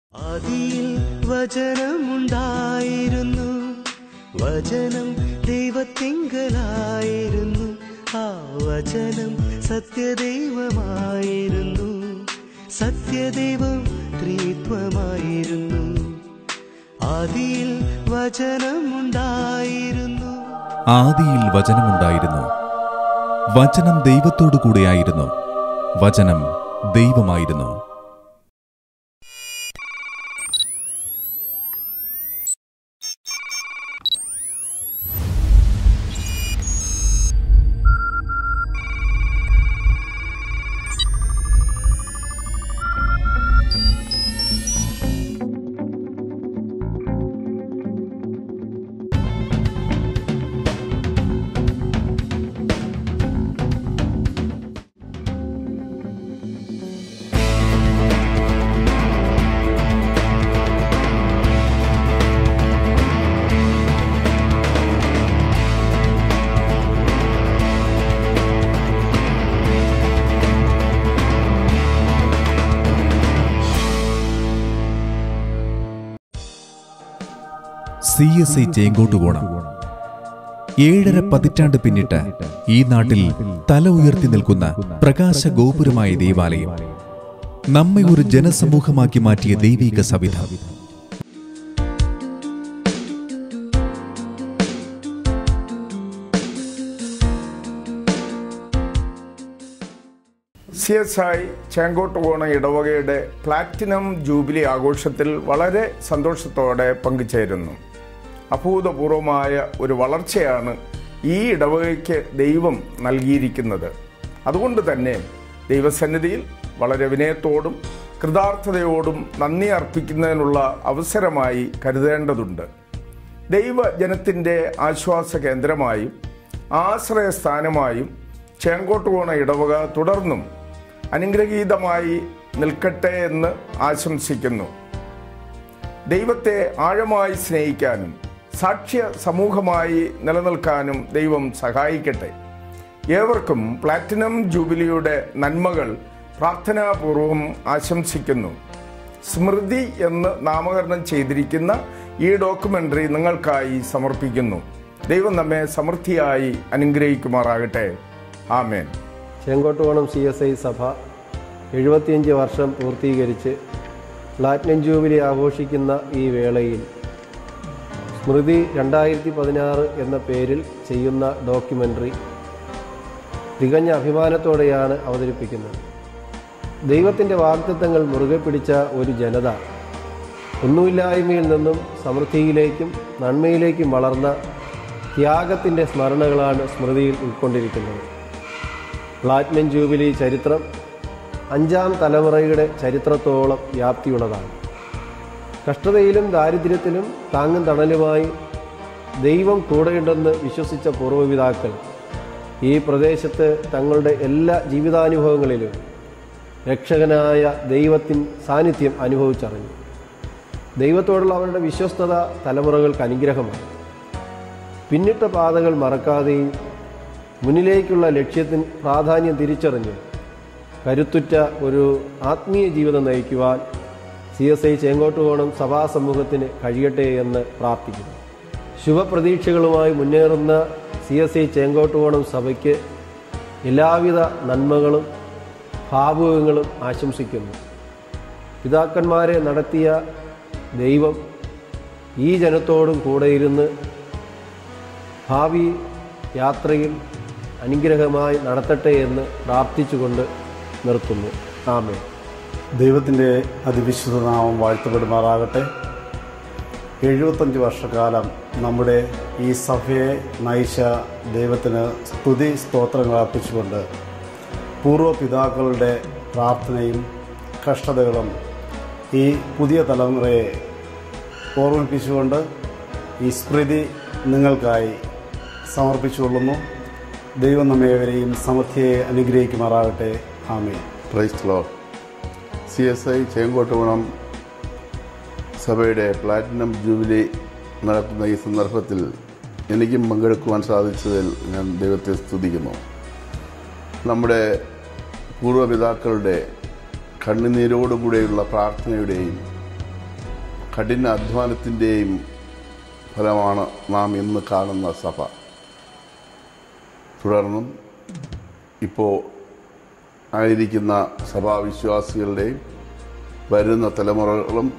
ആദിയിൽ വചനമുണ്ടായിരുന്നു വചനം ദൈവത്തിങ്കലായിരുന്നു ആ വചനം സത്യദൈവമായിരുന്നു സത്യദൈവം ത്രിത്വമായിരുന്നു ആദിയിൽ വചനമുണ്ടായിരുന്നു ആദിയിൽ വചനമുണ്ടായിരുന്നു വചനം ദൈവത്തോടു കൂടെയായിരുന്നു വചനം ദൈവമായിരുന്നു സി എസ് ഐ ചേങ്കോട്ടുകോണം ഏഴര പതിറ്റാണ്ട് പിന്നിട്ട് ഈ നാട്ടിൽ തല ഉയർത്തി നിൽക്കുന്ന പ്രകാശ ഗോപുരമായ ദേവാലയം നമ്മെ ഒരു ജനസമൂഹമാക്കി മാറ്റിയ ദൈവിക സവിധ സി എസ് ഐ ചേങ്കോട്ടുകോണ ഇടവകയുടെ പ്ലാറ്റിനം ജൂബിലി ആഘോഷത്തിൽ വളരെ സന്തോഷത്തോടെ പങ്കുചേരുന്നു അഭൂതപൂർവമായ ഒരു വളർച്ചയാണ് ഈ ഇടവകയ്ക്ക് ദൈവം നൽകിയിരിക്കുന്നത് അതുകൊണ്ട് തന്നെ ദൈവസന്നിധിയിൽ വളരെ വിനയത്തോടും കൃതാർത്ഥതയോടും നന്ദി അർപ്പിക്കുന്നതിനുള്ള അവസരമായി കരുതേണ്ടതുണ്ട് ദൈവജനത്തിൻ്റെ ആശ്വാസ കേന്ദ്രമായും ആശ്രയസ്ഥാനമായും ചേങ്കോട്ടുകോണ ഇടവക തുടർന്നും അനുഗ്രഹീതമായി നിൽക്കട്ടെ എന്ന് ആശംസിക്കുന്നു ദൈവത്തെ ആഴമായി സ്നേഹിക്കാനും സാക്ഷ്യ സമൂഹമായി നിലനിൽക്കാനും ദൈവം സഹായിക്കട്ടെ ഏവർക്കും പ്ലാറ്റിനം ജൂബിലിയുടെ നന്മകൾ പ്രാർത്ഥനാപൂർവം ആശംസിക്കുന്നു സ്മൃതി എന്ന് നാമകരണം ചെയ്തിരിക്കുന്ന ഈ ഡോക്യുമെന്ററി നിങ്ങൾക്കായി സമർപ്പിക്കുന്നു ദൈവം നമ്മെ സമൃദ്ധിയായി അനുഗ്രഹിക്കുമാറാകട്ടെ ആമേൻ ചെങ്കോട്ടുകോണം സി എസ് ഐ സഭ എഴുപത്തിയഞ്ച് വർഷം പൂർത്തീകരിച്ച് പ്ലാറ്റിനം ജൂബിലി ആഘോഷിക്കുന്ന ഈ വേളയിൽ സ്മൃതി രണ്ടായിരത്തി പതിനാറ് എന്ന പേരിൽ ചെയ്യുന്ന ഡോക്യുമെൻ്ററി തികഞ്ഞ അഭിമാനത്തോടെയാണ് അവതരിപ്പിക്കുന്നത് ദൈവത്തിൻ്റെ വാഗ്ദത്തങ്ങൾ മുറുകെ പിടിച്ച ഒരു ജനത ഒന്നുമില്ലായ്മയിൽ നിന്നും സമൃദ്ധിയിലേക്കും നന്മയിലേക്കും വളർന്ന ത്യാഗത്തിൻ്റെ സ്മരണകളാണ് സ്മൃതിയിൽ ഉൾക്കൊണ്ടിരിക്കുന്നത് പ്ലാറ്റിനം ജൂബിലി ചരിത്രം അഞ്ചാം തലമുറയുടെ ചരിത്രത്തോളം വ്യാപ്തിയുള്ളതാണ് കഷ്ടതയിലും ദാരിദ്ര്യത്തിലും താങ്ങും തണലുമായി ദൈവം കൂടെയുണ്ടെന്ന് വിശ്വസിച്ച പൂർവ്വപിതാക്കൾ ഈ പ്രദേശത്ത് തങ്ങളുടെ എല്ലാ ജീവിതാനുഭവങ്ങളിലും രക്ഷകനായ ദൈവത്തിൻ സാന്നിധ്യം അനുഭവിച്ചറിഞ്ഞു ദൈവത്തോടുള്ള അവരുടെ വിശ്വസ്തത തലമുറകൾക്ക് അനുഗ്രഹമാണ് പിന്നിട്ട പാതകൾ മറക്കാതെയും മുന്നിലേക്കുള്ള ലക്ഷ്യത്തിന് പ്രാധാന്യം തിരിച്ചറിഞ്ഞ് കരുത്തുറ്റ ഒരു ആത്മീയ ജീവിതം നയിക്കുവാൻ സി എസ് ഐ ചേങ്കോട്ടുകോണം സഭാ സമൂഹത്തിന് കഴിയട്ടെ എന്ന് പ്രാർത്ഥിക്കുന്നു ശുഭപ്രതീക്ഷകളുമായി മുന്നേറുന്ന സി എസ് ഐ ചേങ്കോട്ടുകോണം സഭയ്ക്ക് എല്ലാവിധ നന്മകളും ഭാവുകങ്ങളും ആശംസിക്കുന്നു പിതാക്കന്മാരെ നടത്തിയ ദൈവം ഈ ജനത്തോടും കൂടെയിരുന്ന് ഭാവി യാത്രയിൽ അനുഗ്രഹമായി നടത്തട്ടെ എന്ന് പ്രാർത്ഥിച്ചുകൊണ്ട് നിർത്തുന്നു ആമേ ദൈവത്തിൻ്റെ അതിവിശുദ്ധ നാമം വാഴ്ത്തപ്പെടുമാറാകട്ടെ എഴുപത്തഞ്ച് വർഷക്കാലം നമ്മുടെ ഈ സഭയെ നയിച്ച ദൈവത്തിന് സ്തുതി സ്തോത്രങ്ങൾ അർപ്പിച്ചുകൊണ്ട് പൂർവ്വ പിതാക്കളുടെ പ്രാർത്ഥനയും കഷ്ടതകളും ഈ പുതിയ തലമുറയെ ഓർമ്മിപ്പിച്ചുകൊണ്ട് ഈ സ്മൃതി നിങ്ങൾക്കായി സമർപ്പിച്ചുകൊള്ളുന്നു ദൈവം നമ്മേവരെയും സമൃദ്ധിയെ അനുഗ്രഹിക്കുമാറാകട്ടെ ആമേ ക്രൈസ്റ്റ് ലോ സി എസ് ഐ ചേങ്കോട്ടുകുണം സഭയുടെ പ്ലാറ്റിനം ജൂബിലി നടത്തുന്ന ഈ സന്ദർഭത്തിൽ എനിക്കും പങ്കെടുക്കുവാൻ സാധിച്ചതിൽ ഞാൻ ദൈവത്തെ സ്തുതിക്കുന്നു നമ്മുടെ പൂർവ്വപിതാക്കളുടെ കണ്ണുനീരോടുകൂടെയുള്ള പ്രാർത്ഥനയുടെയും കഠിന അധ്വാനത്തിൻ്റെയും ഫലമാണ് നാം ഇന്ന് കാണുന്ന സഭ തുടർന്നും ഇപ്പോൾ ആയിരിക്കുന്ന സഭാവിശ്വാസികളുടെയും വരുന്ന തലമുറകളും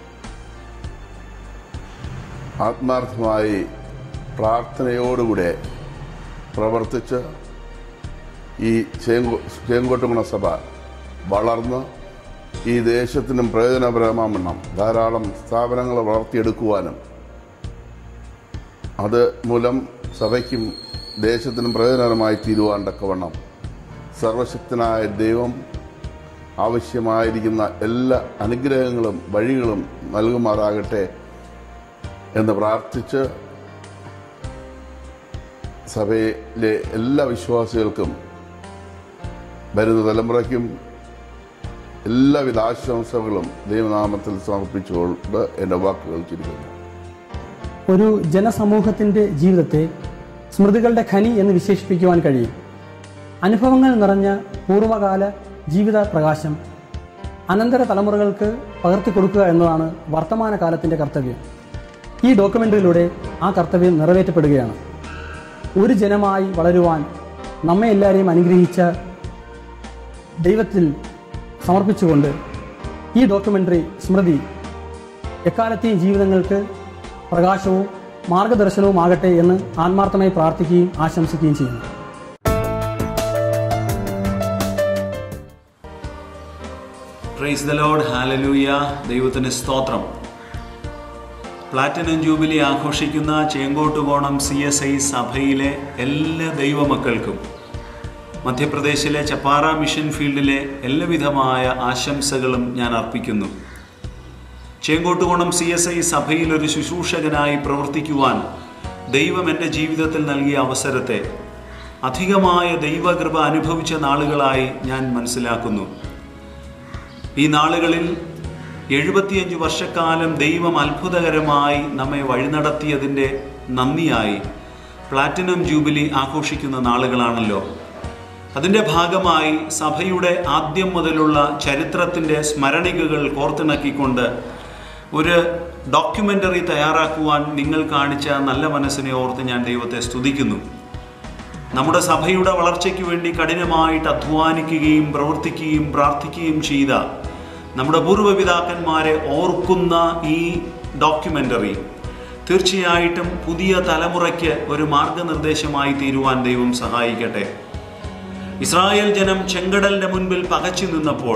ആത്മാർത്ഥമായി പ്രാർത്ഥനയോടുകൂടെ പ്രവർത്തിച്ച് ഈ ചേങ്കോ ചേങ്കോട്ടുകുണ സഭ വളർന്ന് ഈ ദേശത്തിനും പ്രയോജനപരമാവണ്ണം ധാരാളം സ്ഥാപനങ്ങൾ വളർത്തിയെടുക്കുവാനും അത് മൂലം സഭയ്ക്കും ദേശത്തിനും പ്രയോജനകരമായി തീരുവാൻ തക്കവണ്ണം സർവശക്തനായ ദൈവം ആവശ്യമായിരിക്കുന്ന എല്ലാ അനുഗ്രഹങ്ങളും വഴികളും നൽകുമാറാകട്ടെ എന്ന് പ്രാർത്ഥിച്ച് സഭയിലെ എല്ലാ വിശ്വാസികൾക്കും വരുന്ന തലമുറയ്ക്കും എല്ലാവിധ ആശംസകളും ദൈവനാമത്തിൽ സമർപ്പിച്ചുകൊണ്ട് എൻ്റെ വാക്കുകൾ ചുരുക്കുന്നു ഒരു ജനസമൂഹത്തിൻ്റെ ജീവിതത്തെ സ്മൃതികളുടെ ഖനി എന്ന് വിശേഷിപ്പിക്കുവാൻ കഴിയും അനുഭവങ്ങൾ നിറഞ്ഞ പൂർവ്വകാല ജീവിത പ്രകാശം അനന്തര തലമുറകൾക്ക് പകർത്തി കൊടുക്കുക എന്നതാണ് വർത്തമാനകാലത്തിൻ്റെ കർത്തവ്യം ഈ ഡോക്യുമെൻ്ററിയിലൂടെ ആ കർത്തവ്യം നിറവേറ്റപ്പെടുകയാണ് ഒരു ജനമായി വളരുവാൻ നമ്മെ എല്ലാവരെയും അനുഗ്രഹിച്ച ദൈവത്തിൽ സമർപ്പിച്ചുകൊണ്ട് ഈ ഡോക്യുമെൻ്ററി സ്മൃതി എക്കാലത്തെയും ജീവിതങ്ങൾക്ക് പ്രകാശവും മാർഗദർശനവുമാകട്ടെ എന്ന് ആത്മാർത്ഥമായി പ്രാർത്ഥിക്കുകയും ആശംസിക്കുകയും ചെയ്യുന്നു പ്രൈസ് ദ ലോഡ് ഹാലലൂയ ദൈവത്തിന് സ്തോത്രം പ്ലാറ്റിനം ജൂബിലി ആഘോഷിക്കുന്ന ചേങ്കോട്ടുകോണം സി എസ് ഐ സഭയിലെ എല്ലാ ദൈവമക്കൾക്കും മധ്യപ്രദേശിലെ ചപ്പാറ മിഷൻ ഫീൽഡിലെ എല്ലാവിധമായ ആശംസകളും ഞാൻ അർപ്പിക്കുന്നു ചേങ്കോട്ടുകോണം സി എസ് ഐ സഭയിൽ ഒരു ശുശ്രൂഷകനായി പ്രവർത്തിക്കുവാൻ ദൈവം എൻ്റെ ജീവിതത്തിൽ നൽകിയ അവസരത്തെ അധികമായ ദൈവകൃപ അനുഭവിച്ച നാളുകളായി ഞാൻ മനസ്സിലാക്കുന്നു ഈ നാളുകളിൽ എഴുപത്തിയഞ്ച് വർഷക്കാലം ദൈവം അത്ഭുതകരമായി നമ്മെ വഴിനടത്തിയതിൻ്റെ നന്ദിയായി പ്ലാറ്റിനം ജൂബിലി ആഘോഷിക്കുന്ന നാളുകളാണല്ലോ അതിൻ്റെ ഭാഗമായി സഭയുടെ ആദ്യം മുതലുള്ള ചരിത്രത്തിൻ്റെ സ്മരണികകൾ കോർത്തിണക്കിക്കൊണ്ട് ഒരു ഡോക്യുമെൻ്ററി തയ്യാറാക്കുവാൻ നിങ്ങൾ കാണിച്ച നല്ല മനസ്സിനെ ഓർത്ത് ഞാൻ ദൈവത്തെ സ്തുതിക്കുന്നു നമ്മുടെ സഭയുടെ വളർച്ചയ്ക്ക് വേണ്ടി കഠിനമായിട്ട് അധ്വാനിക്കുകയും പ്രവർത്തിക്കുകയും പ്രാർത്ഥിക്കുകയും ചെയ്ത നമ്മുടെ പൂർവ്വപിതാക്കന്മാരെ ഓർക്കുന്ന ഈ ഡോക്യുമെൻ്ററി തീർച്ചയായിട്ടും പുതിയ തലമുറയ്ക്ക് ഒരു മാർഗനിർദ്ദേശമായി തീരുവാൻ ദൈവം സഹായിക്കട്ടെ ഇസ്രായേൽ ജനം ചെങ്കടലിന്റെ മുൻപിൽ പകച്ചു നിന്നപ്പോൾ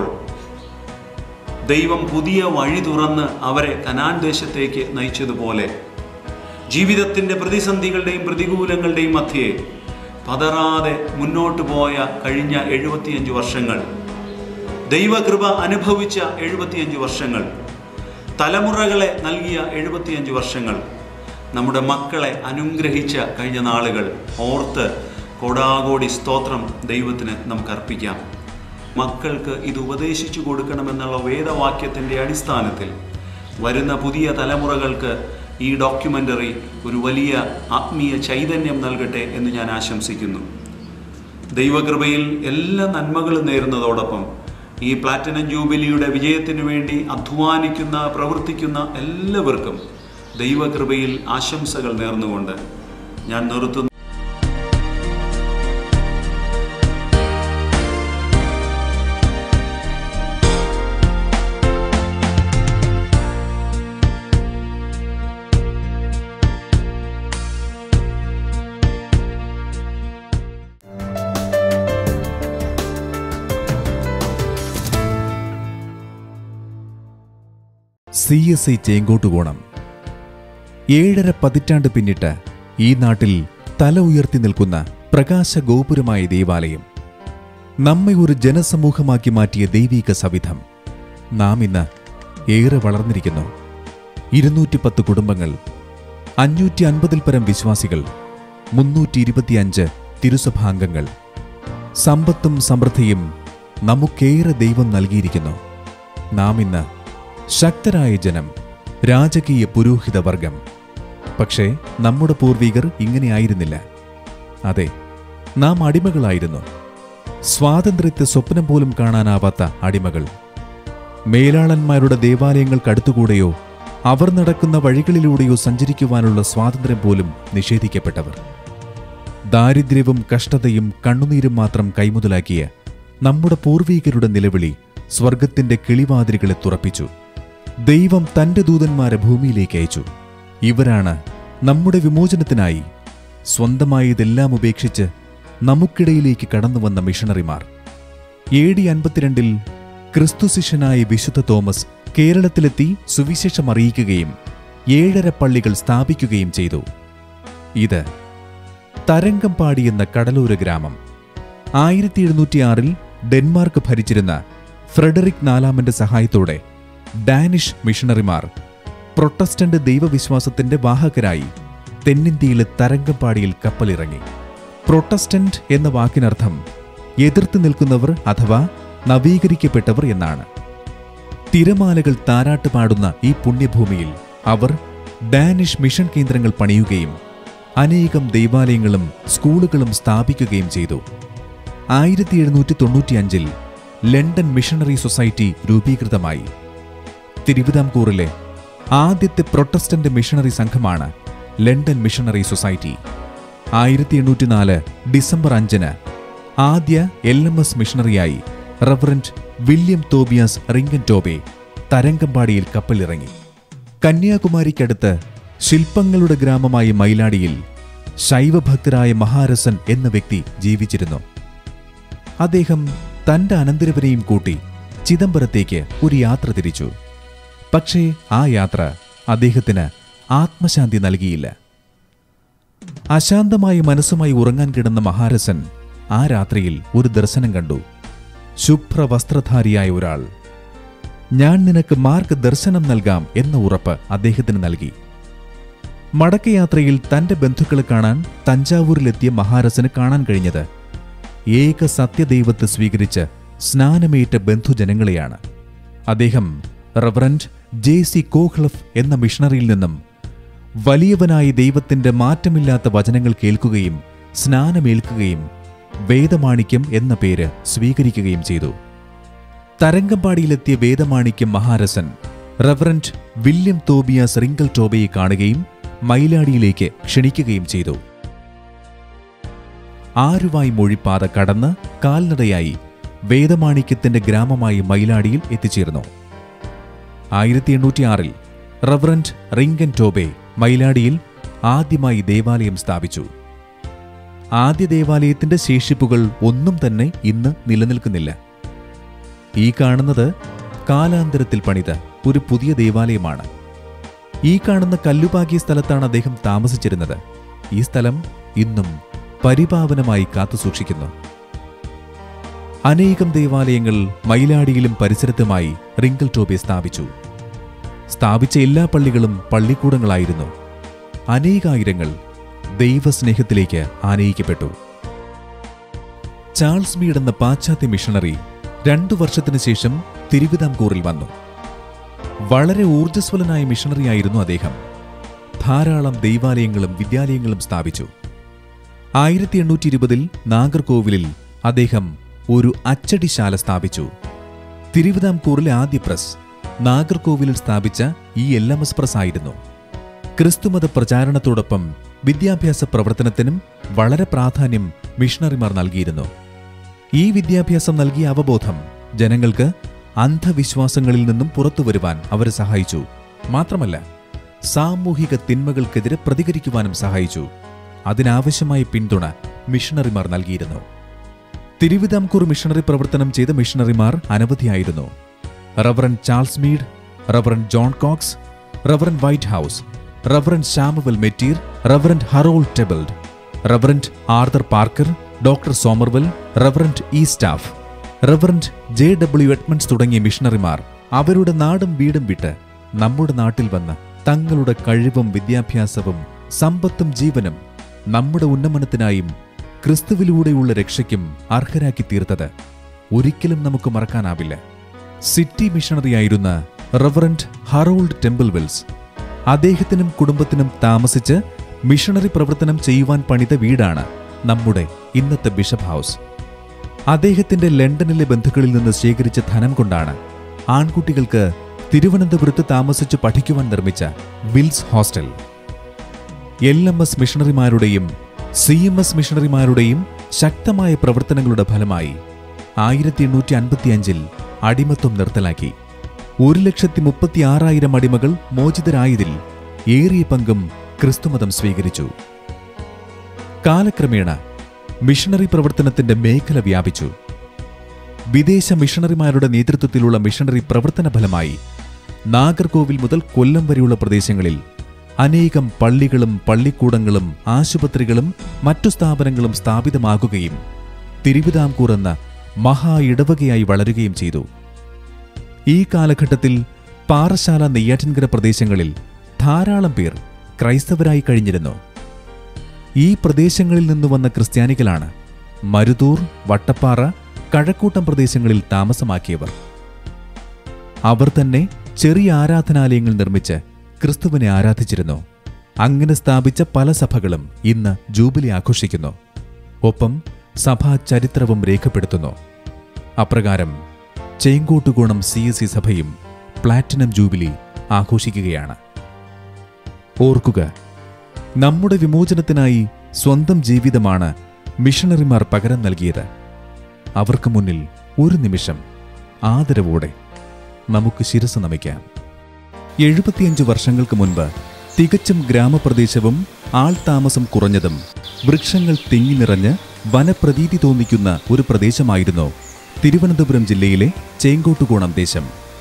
ദൈവം പുതിയ വഴി തുറന്ന് അവരെ കനാൻ ദേശത്തേക്ക് നയിച്ചതുപോലെ ജീവിതത്തിൻ്റെ പ്രതിസന്ധികളുടെയും പ്രതികൂലങ്ങളുടെയും മധ്യേ പതറാതെ മുന്നോട്ട് പോയ കഴിഞ്ഞ എഴുപത്തിയഞ്ച് വർഷങ്ങൾ ദൈവകൃപ അനുഭവിച്ച എഴുപത്തിയഞ്ച് വർഷങ്ങൾ തലമുറകളെ നൽകിയ എഴുപത്തിയഞ്ച് വർഷങ്ങൾ നമ്മുടെ മക്കളെ അനുഗ്രഹിച്ച കഴിഞ്ഞ നാളുകൾ ഓർത്ത് കോടാകോടി സ്തോത്രം ദൈവത്തിന് നമുക്ക് അർപ്പിക്കാം മക്കൾക്ക് ഇത് ഉപദേശിച്ചു കൊടുക്കണമെന്നുള്ള വേദവാക്യത്തിൻ്റെ അടിസ്ഥാനത്തിൽ വരുന്ന പുതിയ തലമുറകൾക്ക് ഈ ഡോക്യുമെൻ്ററി ഒരു വലിയ ആത്മീയ ചൈതന്യം നൽകട്ടെ എന്ന് ഞാൻ ആശംസിക്കുന്നു ദൈവകൃപയിൽ എല്ലാ നന്മകളും നേരുന്നതോടൊപ്പം ഈ പ്ലാറ്റിനം ജൂബിലിയുടെ വിജയത്തിനു വേണ്ടി അധ്വാനിക്കുന്ന പ്രവർത്തിക്കുന്ന എല്ലാവർക്കും ദൈവകൃപയിൽ ആശംസകൾ നേർന്നുകൊണ്ട് ഞാൻ നിർത്തുന്നു സി എസ് ഐ ചേങ്കോട്ടുകോണം ഏഴര പതിറ്റാണ്ട് പിന്നിട്ട് ഈ നാട്ടിൽ തല ഉയർത്തി നിൽക്കുന്ന പ്രകാശ ഗോപുരമായ ദേവാലയം നമ്മെ ഒരു ജനസമൂഹമാക്കി മാറ്റിയ ദൈവീക സവിധം നാം ഇന്ന് ഏറെ വളർന്നിരിക്കുന്നു ഇരുന്നൂറ്റി പത്ത് കുടുംബങ്ങൾ അഞ്ഞൂറ്റി അൻപതിൽ പരം വിശ്വാസികൾ മുന്നൂറ്റി ഇരുപത്തിയഞ്ച് തിരുസഭാംഗങ്ങൾ സമ്പത്തും സമൃദ്ധിയും നമുക്കേറെ ദൈവം നൽകിയിരിക്കുന്നു നാം ഇന്ന് ശക്തരായ ജനം രാജകീയ പുരോഹിത വർഗം പക്ഷേ നമ്മുടെ പൂർവികർ ഇങ്ങനെയായിരുന്നില്ല അതെ നാം അടിമകളായിരുന്നു സ്വാതന്ത്ര്യത്തെ സ്വപ്നം പോലും കാണാനാവാത്ത അടിമകൾ മേലാളന്മാരുടെ ദേവാലയങ്ങൾക്കടുത്തുകൂടെയോ അവർ നടക്കുന്ന വഴികളിലൂടെയോ സഞ്ചരിക്കുവാനുള്ള സ്വാതന്ത്ര്യം പോലും നിഷേധിക്കപ്പെട്ടവർ ദാരിദ്ര്യവും കഷ്ടതയും കണ്ണുനീരും മാത്രം കൈമുതലാക്കിയ നമ്മുടെ പൂർവീകരുടെ നിലവിളി സ്വർഗത്തിന്റെ കിളിവാതിലുകളെ തുറപ്പിച്ചു ദൈവം തന്റെ ദൂതന്മാരെ ഭൂമിയിലേക്ക് അയച്ചു ഇവരാണ് നമ്മുടെ വിമോചനത്തിനായി സ്വന്തമായതെല്ലാം ഉപേക്ഷിച്ച് നമുക്കിടയിലേക്ക് കടന്നുവന്ന മിഷണറിമാർ എ ഡി അൻപത്തിരണ്ടിൽ ക്രിസ്തുശിഷ്യനായ വിശുദ്ധ തോമസ് കേരളത്തിലെത്തി സുവിശേഷം അറിയിക്കുകയും ഏഴര പള്ളികൾ സ്ഥാപിക്കുകയും ചെയ്തു ഇത് തരംഗംപാടി എന്ന കടലോര ഗ്രാമം ആയിരത്തി എഴുന്നൂറ്റിയാറിൽ ഡെൻമാർക്ക് ഭരിച്ചിരുന്ന ഫ്രെഡറിക് നാലാമന്റെ സഹായത്തോടെ ഡാനിഷ് മിഷണറിമാർ പ്രൊട്ടസ്റ്റന്റ് ദൈവവിശ്വാസത്തിന്റെ വാഹകരായി തെന്നിന്ത്യയിലെ തരംഗംപാടിയിൽ കപ്പലിറങ്ങി പ്രൊട്ടസ്റ്റന്റ് എന്ന വാക്കിനർത്ഥം എതിർത്ത് നിൽക്കുന്നവർ അഥവാ നവീകരിക്കപ്പെട്ടവർ എന്നാണ് തിരമാലകൾ താരാട്ട് പാടുന്ന ഈ പുണ്യഭൂമിയിൽ അവർ ഡാനിഷ് മിഷൻ കേന്ദ്രങ്ങൾ പണിയുകയും അനേകം ദൈവാലയങ്ങളും സ്കൂളുകളും സ്ഥാപിക്കുകയും ചെയ്തു ആയിരത്തി എഴുന്നൂറ്റി തൊണ്ണൂറ്റിയഞ്ചിൽ ലണ്ടൻ മിഷണറി സൊസൈറ്റി രൂപീകൃതമായി തിരുവിതാംകൂറിലെ ആദ്യത്തെ പ്രൊട്ടസ്റ്റന്റ് മിഷണറി സംഘമാണ് ലണ്ടൻ മിഷണറി സൊസൈറ്റി ആയിരത്തി എണ്ണൂറ്റിനാല് ഡിസംബർ അഞ്ചിന് ആദ്യ എൽ എം എസ് മിഷണറിയായി reverend William Tobias Ringeltaube തരംഗമ്പാടിയിൽ കപ്പലിറങ്ങി കന്യാകുമാരിക്കടുത്ത് ശില്പങ്ങളുടെ ഗ്രാമമായ മൈലാടിയിൽ ശൈവഭക്തരായ മഹാരസൻ എന്ന വ്യക്തി ജീവിച്ചിരുന്നു അദ്ദേഹം തന്റെ അനന്തരവനെയും കൂട്ടി ചിദംബരത്തേക്ക് ഒരു യാത്ര തിരിച്ചു പക്ഷേ ആ യാത്ര അദ്ദേഹത്തിന് ആത്മശാന്തി നൽകിയില്ല അശാന്തമായ മനസ്സുമായി ഉറങ്ങാൻ കിടന്ന മഹാരസൻ ആ രാത്രിയിൽ ഒരു ദർശനം കണ്ടു ശുഭ്രവസ്ത്രധാരിയായ ഒരാൾ ഞാൻ നിനക്ക് മാർഗദർശനം നൽകാം എന്ന ഉറപ്പ് അദ്ദേഹത്തിന് നൽകി മടക്കയാത്രയിൽ തന്റെ ബന്ധുക്കളെ കാണാൻ തഞ്ചാവൂരിലെത്തിയ മഹാരസന് കാണാൻ കഴിഞ്ഞത് ഏക സത്യദൈവത്തെ സ്വീകരിച്ച് സ്നാനമേറ്റ ബന്ധുജനങ്ങളെയാണ് അദ്ദേഹം റവറന്റ് ജെ സി കോഹ്ലഫ് എന്ന മിഷണറിയിൽ നിന്നും വലിയവനായ ദൈവത്തിന്റെ മാറ്റമില്ലാത്ത വചനങ്ങൾ കേൾക്കുകയും സ്നാനമേൽക്കുകയും വേദമാണിക്യം എന്ന പേര് സ്വീകരിക്കുകയും ചെയ്തു തരംഗമ്പാടിയിലെത്തിയ Vedamanikyam Maharasan reverend William Tobias റിങ്കൽ ടോബയെ കാണുകയും മയിലാടിയിലേക്ക് ക്ഷണിക്കുകയും ചെയ്തു ആരുവായി മൊഴിപ്പാത കടന്ന് കാൽനടയായി വേദമാണിക്യത്തിന്റെ ഗ്രാമമായി മയിലാടിയിൽ എത്തിച്ചേർന്നു ആയിരത്തി എണ്ണൂറ്റിയാറിൽ റവറന്റ് റിങ്കൻ ടോബെ മയിലാടിയിൽ ആദ്യമായി ദേവാലയം സ്ഥാപിച്ചു ആദ്യ ദേവാലയത്തിന്റെ ശേഷിപ്പുകൾ ഒന്നും തന്നെ ഇന്ന് നിലനിൽക്കുന്നില്ല ഈ കാണുന്നത് കാലാന്തരത്തിൽ പണിത ഒരു പുതിയ ദേവാലയമാണ് ഈ കാണുന്ന കല്ലുപാകിയ സ്ഥലത്താണ് അദ്ദേഹം താമസിച്ചിരുന്നത് ഈ സ്ഥലം ഇന്നും പരിപാവനമായി കാത്തുസൂക്ഷിക്കുന്നു അനേകം ദേവാലയങ്ങൾ മയിലാടിയിലും പരിസരത്തുമായി റിങ്കിൾ ടോബെ സ്ഥാപിച്ചു സ്ഥാപിച്ച എല്ലാ പള്ളികളും പള്ളിക്കൂടങ്ങളായിരുന്നു അനേകായിരങ്ങൾ ദൈവസ്നേഹത്തിലേക്ക് ആനയിക്കപ്പെട്ടു ചാൾസ് മീഡ് എന്ന പാശ്ചാത്യ മിഷണറി രണ്ടു വർഷത്തിനു ശേഷം തിരുവിതാംകൂറിൽ വന്നു വളരെ ഊർജ്ജസ്വലനായ മിഷണറിയായിരുന്നു അദ്ദേഹം ധാരാളം ദൈവാലയങ്ങളും വിദ്യാലയങ്ങളും സ്ഥാപിച്ചു ആയിരത്തി എണ്ണൂറ്റി ഇരുപതിൽ നാഗർകോവിലിൽ അദ്ദേഹം ഒരു അച്ചടിശാല സ്ഥാപിച്ചു തിരുവിതാംകൂറിലെ ആദ്യ പ്രസ് നാഗർകോവിലിൽ സ്ഥാപിച്ച ഈ എൽ എം എസ് പ്രസ് ആയിരുന്നു ക്രിസ്തുമത പ്രചാരണത്തോടൊപ്പം വിദ്യാഭ്യാസ പ്രവർത്തനത്തിനും വളരെ പ്രാധാന്യം മിഷണറിമാർ നൽകിയിരുന്നു ഈ വിദ്യാഭ്യാസം നൽകിയ അവബോധം ജനങ്ങൾക്ക് അന്ധവിശ്വാസങ്ങളിൽ നിന്നും പുറത്തു വരുവാൻ അവരെ സഹായിച്ചു മാത്രമല്ല സാമൂഹിക തിന്മകൾക്കെതിരെ പ്രതികരിക്കുവാനും സഹായിച്ചു അതിനാവശ്യമായ പിന്തുണ മിഷണറിമാർ നൽകിയിരുന്നു തിരുവിതാംകൂർ മിഷണറി പ്രവർത്തനം ചെയ്ത മിഷണറിമാർ അനവധിയായിരുന്നു reverend Charles Mead reverend John Cox reverend Whitehouse reverend Samuel Mateer reverend Harold ടെബിൾഡ് reverend Arthur Parker doctor Somervell reverend E Staff reverend J W Edmunds തുടങ്ങിയ മിഷണറിമാർ അവരുടെ നാടും വീടും വിട്ട് നമ്മുടെ നാട്ടിൽ വന്ന് തങ്ങളുടെ കഴിവും വിദ്യാഭ്യാസവും സമ്പത്തും ജീവനും നമ്മുടെ ഉന്നമനത്തിനായും ക്രിസ്തുവിലൂടെയുള്ള രക്ഷയ്ക്കും അർഹരാക്കി തീർത്തത് ഒരിക്കലും നമുക്ക് മറക്കാനാവില്ല സിറ്റി മിഷണറിയായിരുന്ന റവറന്റ് ഹറോൾഡ് ടെമ്പിൾ വെൽസ് അദ്ദേഹത്തിനും കുടുംബത്തിനും താമസിച്ച് മിഷണറി പ്രവർത്തനം ചെയ്യുവാൻ പണിത വീടാണ് നമ്മുടെ ഇന്നത്തെ ബിഷപ്പ് ഹൗസ് അദ്ദേഹത്തിന്റെ ലണ്ടനിലെ ബന്ധുക്കളിൽ നിന്ന് ശേഖരിച്ച ധനം കൊണ്ടാണ് ആൺകുട്ടികൾക്ക് തിരുവനന്തപുരത്ത് താമസിച്ച് പഠിക്കുവാൻ നിർമ്മിച്ച Wills hostel L M S മിഷണറിമാരുടെയും സി എം എസ് മിഷണറിമാരുടെയും ശക്തമായ പ്രവർത്തനങ്ങളുടെ ഫലമായി ആയിരത്തി എണ്ണൂറ്റി അൻപത്തിയഞ്ചിൽ അടിമത്വം നിർത്തലാക്കി ഒരു ലക്ഷത്തി മുപ്പത്തി ആറായിരം അടിമകൾ മോചിതരായതിൽ ഏറിയ പങ്കും ക്രിസ്തുമതം സ്വീകരിച്ചു കാലക്രമേണ മിഷണറി പ്രവർത്തനത്തിന്റെ മേഖല വ്യാപിച്ചു വിദേശ മിഷണറിമാരുടെ നേതൃത്വത്തിലുള്ള മിഷണറി പ്രവർത്തന ഫലമായി നാഗർകോവിൽ മുതൽ കൊല്ലം വരെയുള്ള പ്രദേശങ്ങളിൽ അനേകം പള്ളികളും പള്ളിക്കൂടങ്ങളും ആശുപത്രികളും മറ്റു സ്ഥാപനങ്ങളും സ്ഥാപിതമാകുകയും തിരുവിതാംകൂർ എന്ന മഹാ ഇടവകയായി വളരുകയും ചെയ്തു ഈ കാലഘട്ടത്തിൽ പാറശാല നെയ്യാറ്റിൻകര പ്രദേശങ്ങളിൽ ധാരാളം പേർ ക്രൈസ്തവരായി കഴിഞ്ഞിരുന്നു ഈ പ്രദേശങ്ങളിൽ നിന്ന് വന്ന ക്രിസ്ത്യാനികളാണ് മരുതൂർ വട്ടപ്പാറ കഴക്കൂട്ടം പ്രദേശങ്ങളിൽ താമസമാക്കിയവർ അവർ തന്നെ ചെറിയ ആരാധനാലയങ്ങൾ നിർമ്മിച്ച് ക്രിസ്തുവിനെ ആരാധിച്ചിരുന്നു അങ്ങനെ സ്ഥാപിച്ച പല സഭകളും ഇന്ന് ജൂബിലി ആഘോഷിക്കുന്നു ഒപ്പം സഭാ ചരിത്രവും രേഖപ്പെടുത്തുന്നു അപ്രകാരം ചേങ്കോട്ടുകോണം സി എസ് സി സഭയും പ്ലാറ്റിനം ജൂബിലി ആഘോഷിക്കുകയാണ് ഓർക്കുക നമ്മുടെ വിമോചനത്തിനായി സ്വന്തം ജീവിതമാണ് മിഷണറിമാർ പകരം നൽകിയത് അവർക്ക് മുന്നിൽ ഒരു നിമിഷം ആദരവോടെ നമുക്ക് ശിരസ് നമിക്കാം എഴുപത്തിയഞ്ച് വർഷങ്ങൾക്ക് മുൻപ് തികച്ചും ഗ്രാമപ്രദേശവും ആൾതാമസം കുറഞ്ഞതും വൃക്ഷങ്ങൾ തിങ്ങി നിറഞ്ഞ് വനപ്രതീതി തോന്നിക്കുന്ന ഒരു പ്രദേശമായിരുന്നു തിരുവനന്തപുരം ജില്ലയിലെ ചേങ്കോട്ടുകോണം ദേശം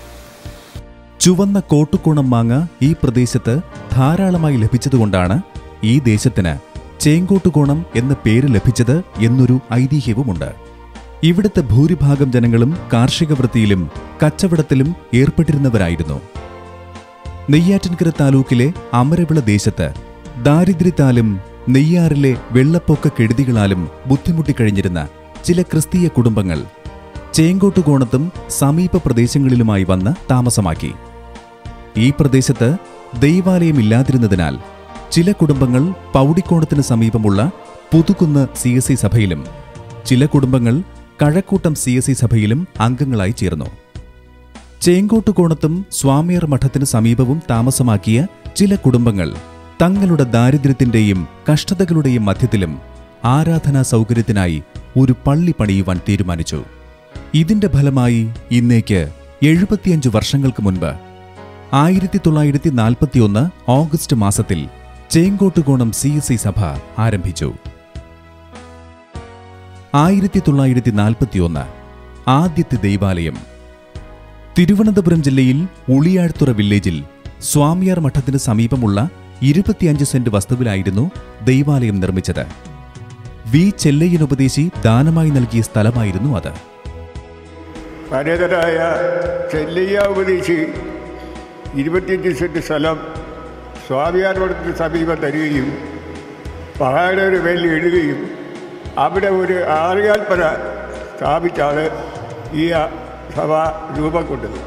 ചുവന്ന കോട്ടുകോണം മാങ്ങ ഈ പ്രദേശത്ത് ധാരാളമായി ലഭിച്ചതുകൊണ്ടാണ് ഈ ദേശത്തിന് ചേങ്കോട്ടുകോണം എന്ന പേര് ലഭിച്ചത് എന്നൊരു ഐതിഹ്യവുമുണ്ട് ഇവിടുത്തെ ഭൂരിഭാഗം ജനങ്ങളും കാർഷിക വൃത്തിയിലും കച്ചവടത്തിലും ഏർപ്പെട്ടിരുന്നവരായിരുന്നു നെയ്യാറ്റിൻകര താലൂക്കിലെ അമരവിള ദേശത്ത് ദാരിദ്ര്യത്താലും നെയ്യാറിലെ വെള്ളപ്പൊക്ക കെടുതികളാലും ബുദ്ധിമുട്ടിക്കഴിഞ്ഞിരുന്ന ചില ക്രിസ്തീയ കുടുംബങ്ങൾ ചേങ്കോട്ടുകോണത്തും സമീപ പ്രദേശങ്ങളിലുമായി വന്ന് താമസമാക്കി ഈ പ്രദേശത്ത് ദൈവാലയമില്ലാതിരുന്നതിനാൽ ചില കുടുംബങ്ങൾ പൗടിക്കോണത്തിന് സമീപമുള്ള പുതുക്കുന്ന് സി എസ് സി സഭയിലും ചില കുടുംബങ്ങൾ കഴക്കൂട്ടം സി എസ് സി സഭയിലും അംഗങ്ങളായി ചേർന്നു ചേങ്കോട്ടുകോണത്തും സ്വാമിയർ മഠത്തിന് സമീപവും താമസമാക്കിയ ചില കുടുംബങ്ങൾ തങ്ങളുടെ ദാരിദ്ര്യത്തിന്റെയും കഷ്ടതകളുടെയും മധ്യത്തിലും ആരാധനാ സൗകര്യത്തിനായി ഒരു പള്ളി പണിയുവാൻ തീരുമാനിച്ചു ഇതിന്റെ ഫലമായി ഇന്നേക്ക് എഴുപത്തിയഞ്ച് വർഷങ്ങൾക്ക് മുൻപ് ആയിരത്തി തൊള്ളായിരത്തി നാൽപ്പത്തിയൊന്ന് ഓഗസ്റ്റ് മാസത്തിൽ ചേങ്കോട്ടുകോണം സി എസ് ഐ സഭ ആരംഭിച്ചു ആയിരത്തി തൊള്ളായിരത്തി നാൽപ്പത്തിയൊന്ന് ആദ്യത്തെ ദൈവാലയം തിരുവനന്തപുരം ജില്ലയിൽ ഉളിയാഴ്ത്തുറ വില്ലേജിൽ സ്വാമിയാർ മഠത്തിന് സമീപമുള്ള ഇരുപത്തിയഞ്ച് സെന്റ് വസ്തുവിലായിരുന്നു ദൈവാലയം നിർമ്മിച്ചത് വി ചെല്ലയ്യനുപദേശി ദാനമായി നൽകിയ സ്ഥലമായിരുന്നു അത് പരേതരായ ചെല്ലയ്യ ഉപദേശി ഇരുപത്തിയഞ്ച് സെൻറ്റ് സ്ഥലം സ്വാമിയാരോടത്തിന് സമീപം തരികയും പഹായുടെ മേലിൽ ഇടുകയും അവിടെ ഒരു ആറുകാൽപ്പന സ്ഥാപിച്ചാണ് ഈ സഭ രൂപം കൊണ്ടത്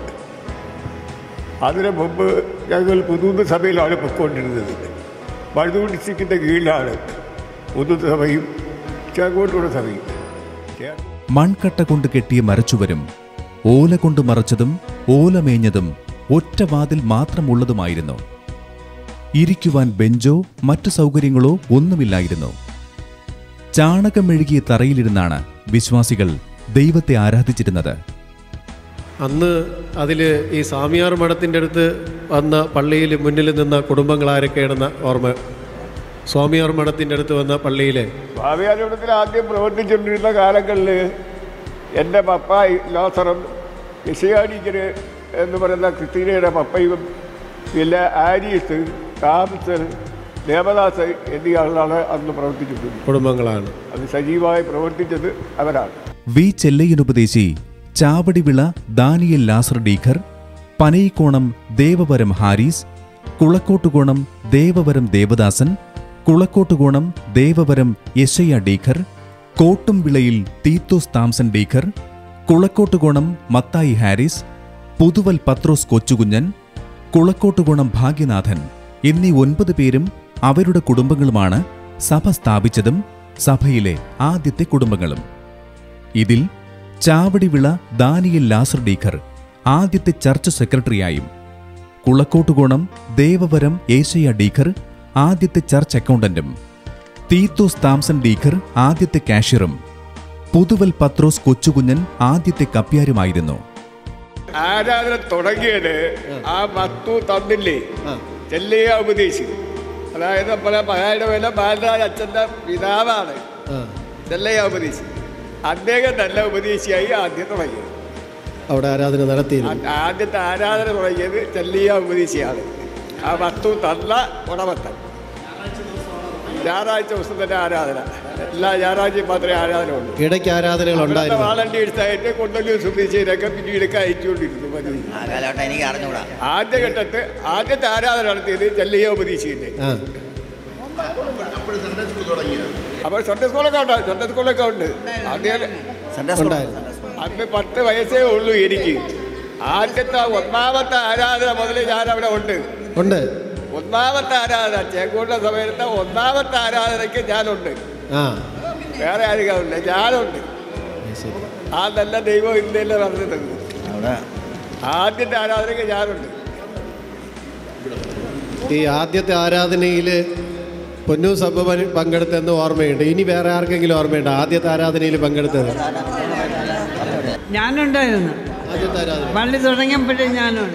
അതിന് മുമ്പ് ഞങ്ങൾ പുതുന്ന സഭയിലാണ് പൊയ്ക്കൊണ്ടിരുന്നത് മരുതൂർ ഡിസ്ട്രിക്റ്റിൻ്റെ കീഴിലാണ് പുതുന്ന സഭയും ചേങ്കോട്ടുള്ള സഭയും ചേ- മൺകട്ട കൊണ്ട് കെട്ടിയ മരച്ചുവരും ഓല കൊണ്ട് മറച്ചതും ഓല മേഞ്ഞതും ഒറ്റ വാതിൽ മാത്രമുള്ളതുമായിരുന്നു ഇരിക്കുവാൻ ബെഞ്ചോ മറ്റു സൗകര്യങ്ങളോ ഒന്നുമില്ലായിരുന്നു ചാണകം മെഴുകിയ തറയിലിരുന്നാണ് വിശ്വാസികൾ ദൈവത്തെ ആരാധിച്ചിരുന്നത് അന്ന് അതിൽ ഈ സ്വാമിയാർ മഠത്തിൻ്റെ അടുത്ത് വന്ന പള്ളിയിൽ മുന്നിൽ നിന്ന കുടുംബങ്ങൾ ആരൊക്കെയാണെന്ന ഓർമ്മ സ്വാമിയാർ മഠത്തിൻ്റെ അടുത്ത് വന്ന പള്ളിയിലെ സ്വാമിയാരോടത്തിൽ ആദ്യം പ്രവർത്തിച്ചുകൊണ്ടിരുന്ന കാലങ്ങളിൽ എൻ്റെ പപ്പായി ലോസറും ഇഷയാടിക്കര് എന്ന് പറയുന്ന ക്രിസ്തീനയുടെ പപ്പയും പിന്നെ ആരീസ് താമസൻ ദേവദാസ് എന്നീ ആളുകളാണ് അന്ന് പ്രവർത്തിച്ചിട്ടുള്ളത് കുടുംബങ്ങളാണ് അത് സജീവമായി പ്രവർത്തിച്ചത് അവരാണ് വി ചെല്ലയ്യനുപദേശി ചാവടിവിള ദാനിയൽ ലാസർ ഡീഖർ പനയിക്കോണം ദേവവരം ഹാരീസ് കുളക്കോട്ടുകോണം ദേവവരം ദേവദാസൻ കുളക്കോട്ടുകോണം ദേവവരം യശയ്യ ഡീഖർ കോട്ടുംവിളയിൽ തീത്തോസ് താംസൺ ഡീഖർ കുളക്കോട്ടുകോണം മത്തായി ഹാരിസ് പുതുവൽ പത്രോസ് കൊച്ചുകുഞ്ഞൻ കുളക്കോട്ടുകോണം ഭാഗ്യനാഥൻ എന്നീ ഒൻപത് പേരും അവരുടെ കുടുംബങ്ങളുമാണ് സഭ സ്ഥാപിച്ചതും സഭയിലെ ആദ്യത്തെ കുടുംബങ്ങളും ഇതിൽ ചാവടിവിള ദാനിയൽ ലാസർ ഡീഖർ ആദ്യത്തെ ചർച്ച് സെക്രട്ടറിയായും കുളക്കോട്ടുകോണം ദേവവരം ഏശയ ഡീഖർ ആദ്യത്തെ ചർച്ച് അക്കൗണ്ടന്റും തീത്തോസ് താംസൺ ഡീഖർ ആദ്യത്തെ കാഷ്യറും പുതുവൽ പത്രോസ് കൊച്ചുകുഞ്ഞൻ ആദ്യത്തെ കപ്പ്യാരുമായിരുന്നു ആരാധന തുടങ്ങിയത് ആ വസ്തു തന്നില്ലേ ചെല്ലിയ ഉപദേശി അതായത് നമ്മളെ മഹായുടെ വില ബാലരാജ് അച്ഛൻ്റെ പിതാവാണ് ചെല്ലയ്യ ഉപദേശി അദ്ദേഹം നല്ല ഉപദേശിയായി ആദ്യം തുടങ്ങിയത് അവിടെ ആരാധന നടത്തിയിരുന്നു ആ- ആദ്യത്തെ ആരാധന തുടങ്ങിയത് ചെല്ലിയ ഉപദേശിയാണ് ആ വസ്തു തന്ന ഉടമത്തൻ ഞായറാഴ്ച ദിവസം തന്നെ ആരാധന എല്ലാ ഞായറാഴ്ചയും മാത്രമേ ആരാധന ഉള്ളൂ ഇടയ്ക്ക് ആരാധനകൾ ഉണ്ടായിരുന്നു വാളണ്ടിയേഴ്സ് ആയിട്ട് കൊണ്ടല്ലൂർ സുധീശയിലൊക്കെ പിന്നീടൊക്കെ അയച്ചുകൊണ്ടിരുന്നു പതിവ് ആ കാലഘട്ടം എനിക്ക് അറിഞ്ഞുകൂടാ ആദ്യഘട്ടത്ത് ആദ്യത്തെ ആരാധന നടത്തിയത് ചെല്ലിയ ഉപദേശിയുടെ ആ അപ്പോൾ സൺഡേ സ്കൂളൊക്കെ ഉണ്ട് സൺഡേ സ്കൂളൊക്കെ ഉണ്ട് ആദ്യം ഉണ്ടായിരുന്നു അന്ന് പത്ത് വയസ്സേ ഉള്ളൂ എനിക്ക് ആദ്യത്തെ ഒന്നാമത്തെ ആരാധന മുതൽ ഞാൻ അവിടെ ഉണ്ട് ഉണ്ട് ഒന്നാമത്തെ ആരാധന ചേക്കൂട്ട സമയത്തെ ഒന്നാമത്തെ ആരാധനയ്ക്ക് ഞാനുണ്ട് ആ വേറെ ആരുമില്ല ഞാനുണ്ട് ശരി ആ നല്ല ദൈവം ഇന്നലെ നടന്നത് അവിടെ ആദ്യത്തെ ആരാധനയ്ക്ക് ഞാനുണ്ട് ഈ ആദ്യത്തെ ആരാധനയിൽ പൊന്നു സഭ പങ്കെടുത്തെന്ന് ഓർമ്മയുണ്ട് ഇനി വേറെ ആർക്കെങ്കിലും ഓർമ്മയുണ്ട് ആദ്യത്തെ ആരാധനയിൽ പങ്കെടുത്തത് ഞാനുണ്ടായിരുന്നു ആദ്യത്തെ ആരാധന പള്ളി തുടങ്ങിയപ്പോഴേ ഞാനുണ്ട്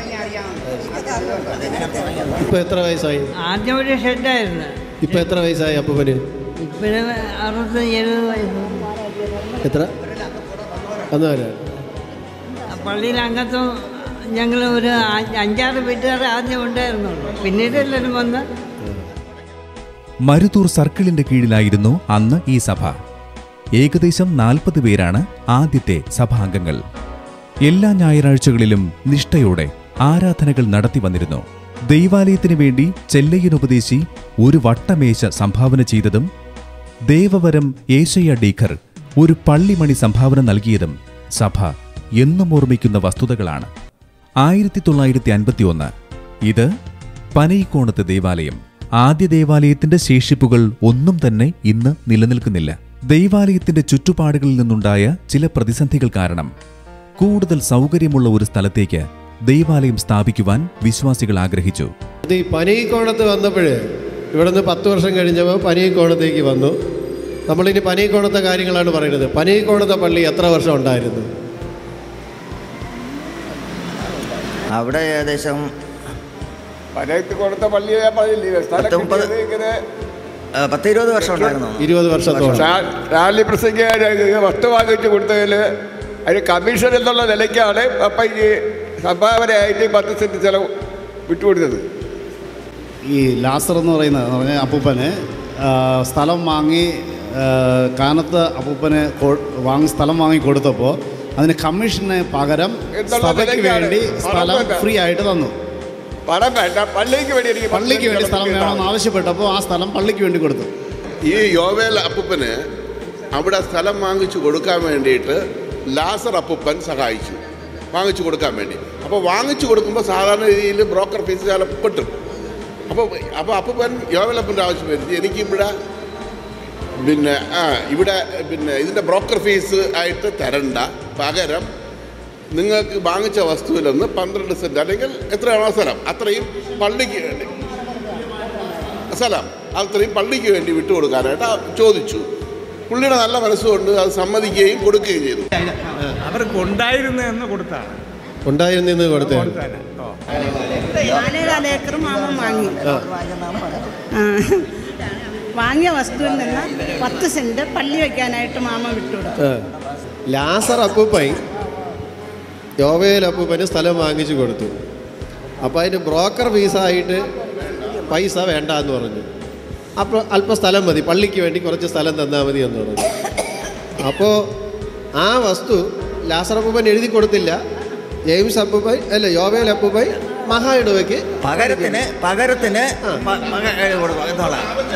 ഇപ്പൊ എത്ര വയസ്സായി ആദ്യം ഒരു ഷെഡായിരുന്നു ഇപ്പൊ എത്ര വയസ്സായി അപ്പൂപ്പന് ഇപ്പോഴും അറുപത് എഴുപത് വയസ്സ് എത്ര അന്ന് വരെ ആ പള്ളിയിൽ അംഗത്വം ഞങ്ങൾ ഒരു അ- അഞ്ചാറ് വീട്ടുകാർ ആദ്യം ഉണ്ടായിരുന്നുള്ളൂ പിന്നീട് എല്ലാവരും വന്ന് മരുതൂർ സർക്കിളിന്റെ കീഴിലായിരുന്നു അന്ന് ഈ സഭ ഏകദേശം നാൽപ്പത് പേരാണ് ആദ്യത്തെ സഭാംഗങ്ങൾ എല്ലാ ഞായറാഴ്ചകളിലും നിഷ്ഠയോടെ ആരാധനകൾ നടത്തി വന്നിരുന്നു ദൈവാലയത്തിനു വേണ്ടി ചെല്ലയ്യനുപദേശി ഒരു വട്ടമേശ സംഭാവന ചെയ്തതും ദേവവരം ഏശയ്യ ഡീഖർ ഒരു പള്ളിമണി സംഭാവന നൽകിയതും സഭ എന്നും ഓർമ്മിക്കുന്ന വസ്തുതകളാണ് ആയിരത്തി തൊള്ളായിരത്തി അൻപത്തി ഒന്ന് ഇത് പനയിക്കോണത്ത് ദേവാലയം ആദ്യ ദേവാലയത്തിന്റെ ശേഷിപ്പുകൾ ഒന്നും തന്നെ ഇന്ന് നിലനിൽക്കുന്നില്ല ദൈവാലയത്തിന്റെ ചുറ്റുപാടുകളിൽ നിന്നുണ്ടായ ചില പ്രതിസന്ധികൾ കാരണം കൂടുതൽ സൗകര്യമുള്ള ഒരു സ്ഥലത്തേക്ക് ദൈവാലയം സ്ഥാപിക്കുവാൻ വിശ്വാസികൾ ആഗ്രഹിച്ചു ഇത് ഈ പനീക്കോണത്ത് വന്നപ്പോഴേ ഇവിടെ നിന്ന് പത്ത് വർഷം കഴിഞ്ഞപ്പോൾ പനീക്കോണത്തേക്ക് വന്നു നമ്മളിനി പനീക്കോണത്തെ കാര്യങ്ങളാണ് പറയുന്നത് പനീക്കോണത്തെ പള്ളി എത്ര വർഷം ഉണ്ടായിരുന്നു അവിടെ ഏകദേശം പനയത്ത് കൊടുത്ത പള്ളി ഞാൻ പറഞ്ഞില്ലേ സ്ഥലം പത്തൊമ്പത്. കിട്ടിയത് ഇങ്ങനെ ആ, പത്ത് ഇരുപത് വർഷം ഉണ്ടായിരുന്നു ഇരുപത് വർഷത്തോളം ഷാ- ഷാലി പ്രസംഗിക്കാൻ വസ്തു വാങ്ങിച്ച് കൊടുത്തതിൽ അതിന് കമ്മീഷൻ എന്നുള്ള നിലയ്ക്കാണ് പപ്പയ്ക്ക് സംഭാവനയായിട്ട് ഈ പത്ത് സെൻറ്റ് സ്ഥലം വിട്ടുകൊടുത്തത് ഈ ലാസർ എന്ന് പറയുന്ന എന്ന് പറഞ്ഞാൽ അപ്പൂപ്പന് ആ, സ്ഥലം വാങ്ങി ആ, കാനത്ത് അപ്പൂപ്പന് കൊ- വാങ്ങി സ്ഥലം വാങ്ങി കൊടുത്തപ്പോൾ അതിന് കമ്മീഷന് പകരം എന്നുള്ള സഭയ്ക്ക് നിലയ്ക്കാണ് വേണ്ടി സ്ഥലം പണം വേണ്ട. ഫ്രീ ആയിട്ട് തന്നു പണം വേണ്ട പള്ളിക്ക് വേണ്ടി എനിക്ക് പത്ത് പള്ളിക്ക് വേണ്ടി സെന്റ് സ്ഥലം വേണമെന്ന് ആവശ്യപ്പെട്ടപ്പോൾ ആ സ്ഥലം പള്ളിക്ക് വേണ്ടി കൊടുത്തു ഈ യോവേൽ അപ്പൂപ്പന് അവിടെ സ്ഥലം വാങ്ങിച്ചു കൊടുക്കാൻ വേണ്ടിയിട്ട് ലാസർ അപ്പൂപ്പൻ സഹായിച്ചു വാങ്ങിച്ചു കൊടുക്കാൻ വേണ്ടി അപ്പോൾ വാങ്ങിച്ചു കൊടുക്കുമ്പോൾ സാധാരണ രീതിയിൽ ബ്രോക്കർ ഫീസ് ചിലപ്പോൾ കിട്ടും അപ്പോൾ അപ്പോൾ അപ്പൂപ്പൻ യോവേലപ്പൻ്റെ ആവശ്യം വരുത്തി എനിക്കിവിടെ പിന്നെ ആ ഇവിടെ പിന്നെ ഇതിൻ്റെ ബ്രോക്കർ ഫീസ് ആയിട്ട് തരണ്ട പകരം നിങ്ങൾക്ക് വാങ്ങിച്ച വസ്തുവിൽ നിന്ന് പന്ത്രണ്ട് സെൻറ്റ് അല്ലെങ്കിൽ എത്രയാണോ സ്ഥലം അത്രയും പള്ളിക്ക് വേണ്ടി സ്ഥലം അത്രയും പള്ളിക്ക് വേണ്ടി വിട്ടുകൊടുക്കാനായിട്ട് ആ ചോദിച്ചു പുള്ളിയുടെ നല്ല മനസ്സുകൊണ്ട് അത് സമ്മതിക്കുകയും കൊടുക്കുകയും ചെയ്തു അവർക്ക് ഉണ്ടായിരുന്നു എന്ന് കൊടുത്താണ് ഉണ്ടായിരുന്നെന്ന് കൊടുത്തേ കൊടുത്താല് ഓ നാലേകാൽ ഏക്കർ മാമൻ വാങ്ങി ആ. ആ. വാങ്ങിയ വസ്തുവിൽ നിന്ന് പത്ത് സെന്റ് പള്ളി വയ്ക്കാനായിട്ട് മാമൻ വിട്ടുകൊടുത്തു ആ. ലാസർ അപ്പൂപ്പൻ യോവേൽ അപ്പൂപ്പന് സ്ഥലം വാങ്ങിച്ചു കൊടുത്തു അപ്പോൾ അതിന് ബ്രോക്കർ ഫീസായിട്ട് പൈസ വേണ്ട എന്ന് പറഞ്ഞു അപ്പോൾ അല്പം സ്ഥലം മതി പള്ളിക്ക് വേണ്ടി കുറച്ച് സ്ഥലം തന്നാൽ മതി എന്ന് പറഞ്ഞു അപ്പോൾ ആ വസ്തു ലാസർ അപ്പൂപ്പൻ എഴുതി കൊടുത്തില്ല ജെയിംസ് അപ്പൂപ്പൻ അല്ല യോവേൽ അപ്പൂപ്പൻ മഹാ ഇടവയ്ക്ക് പകരത്തിന് പകരത്തിന് പ- പക- ഏ, കൊടുക്കും എന്നുള്ള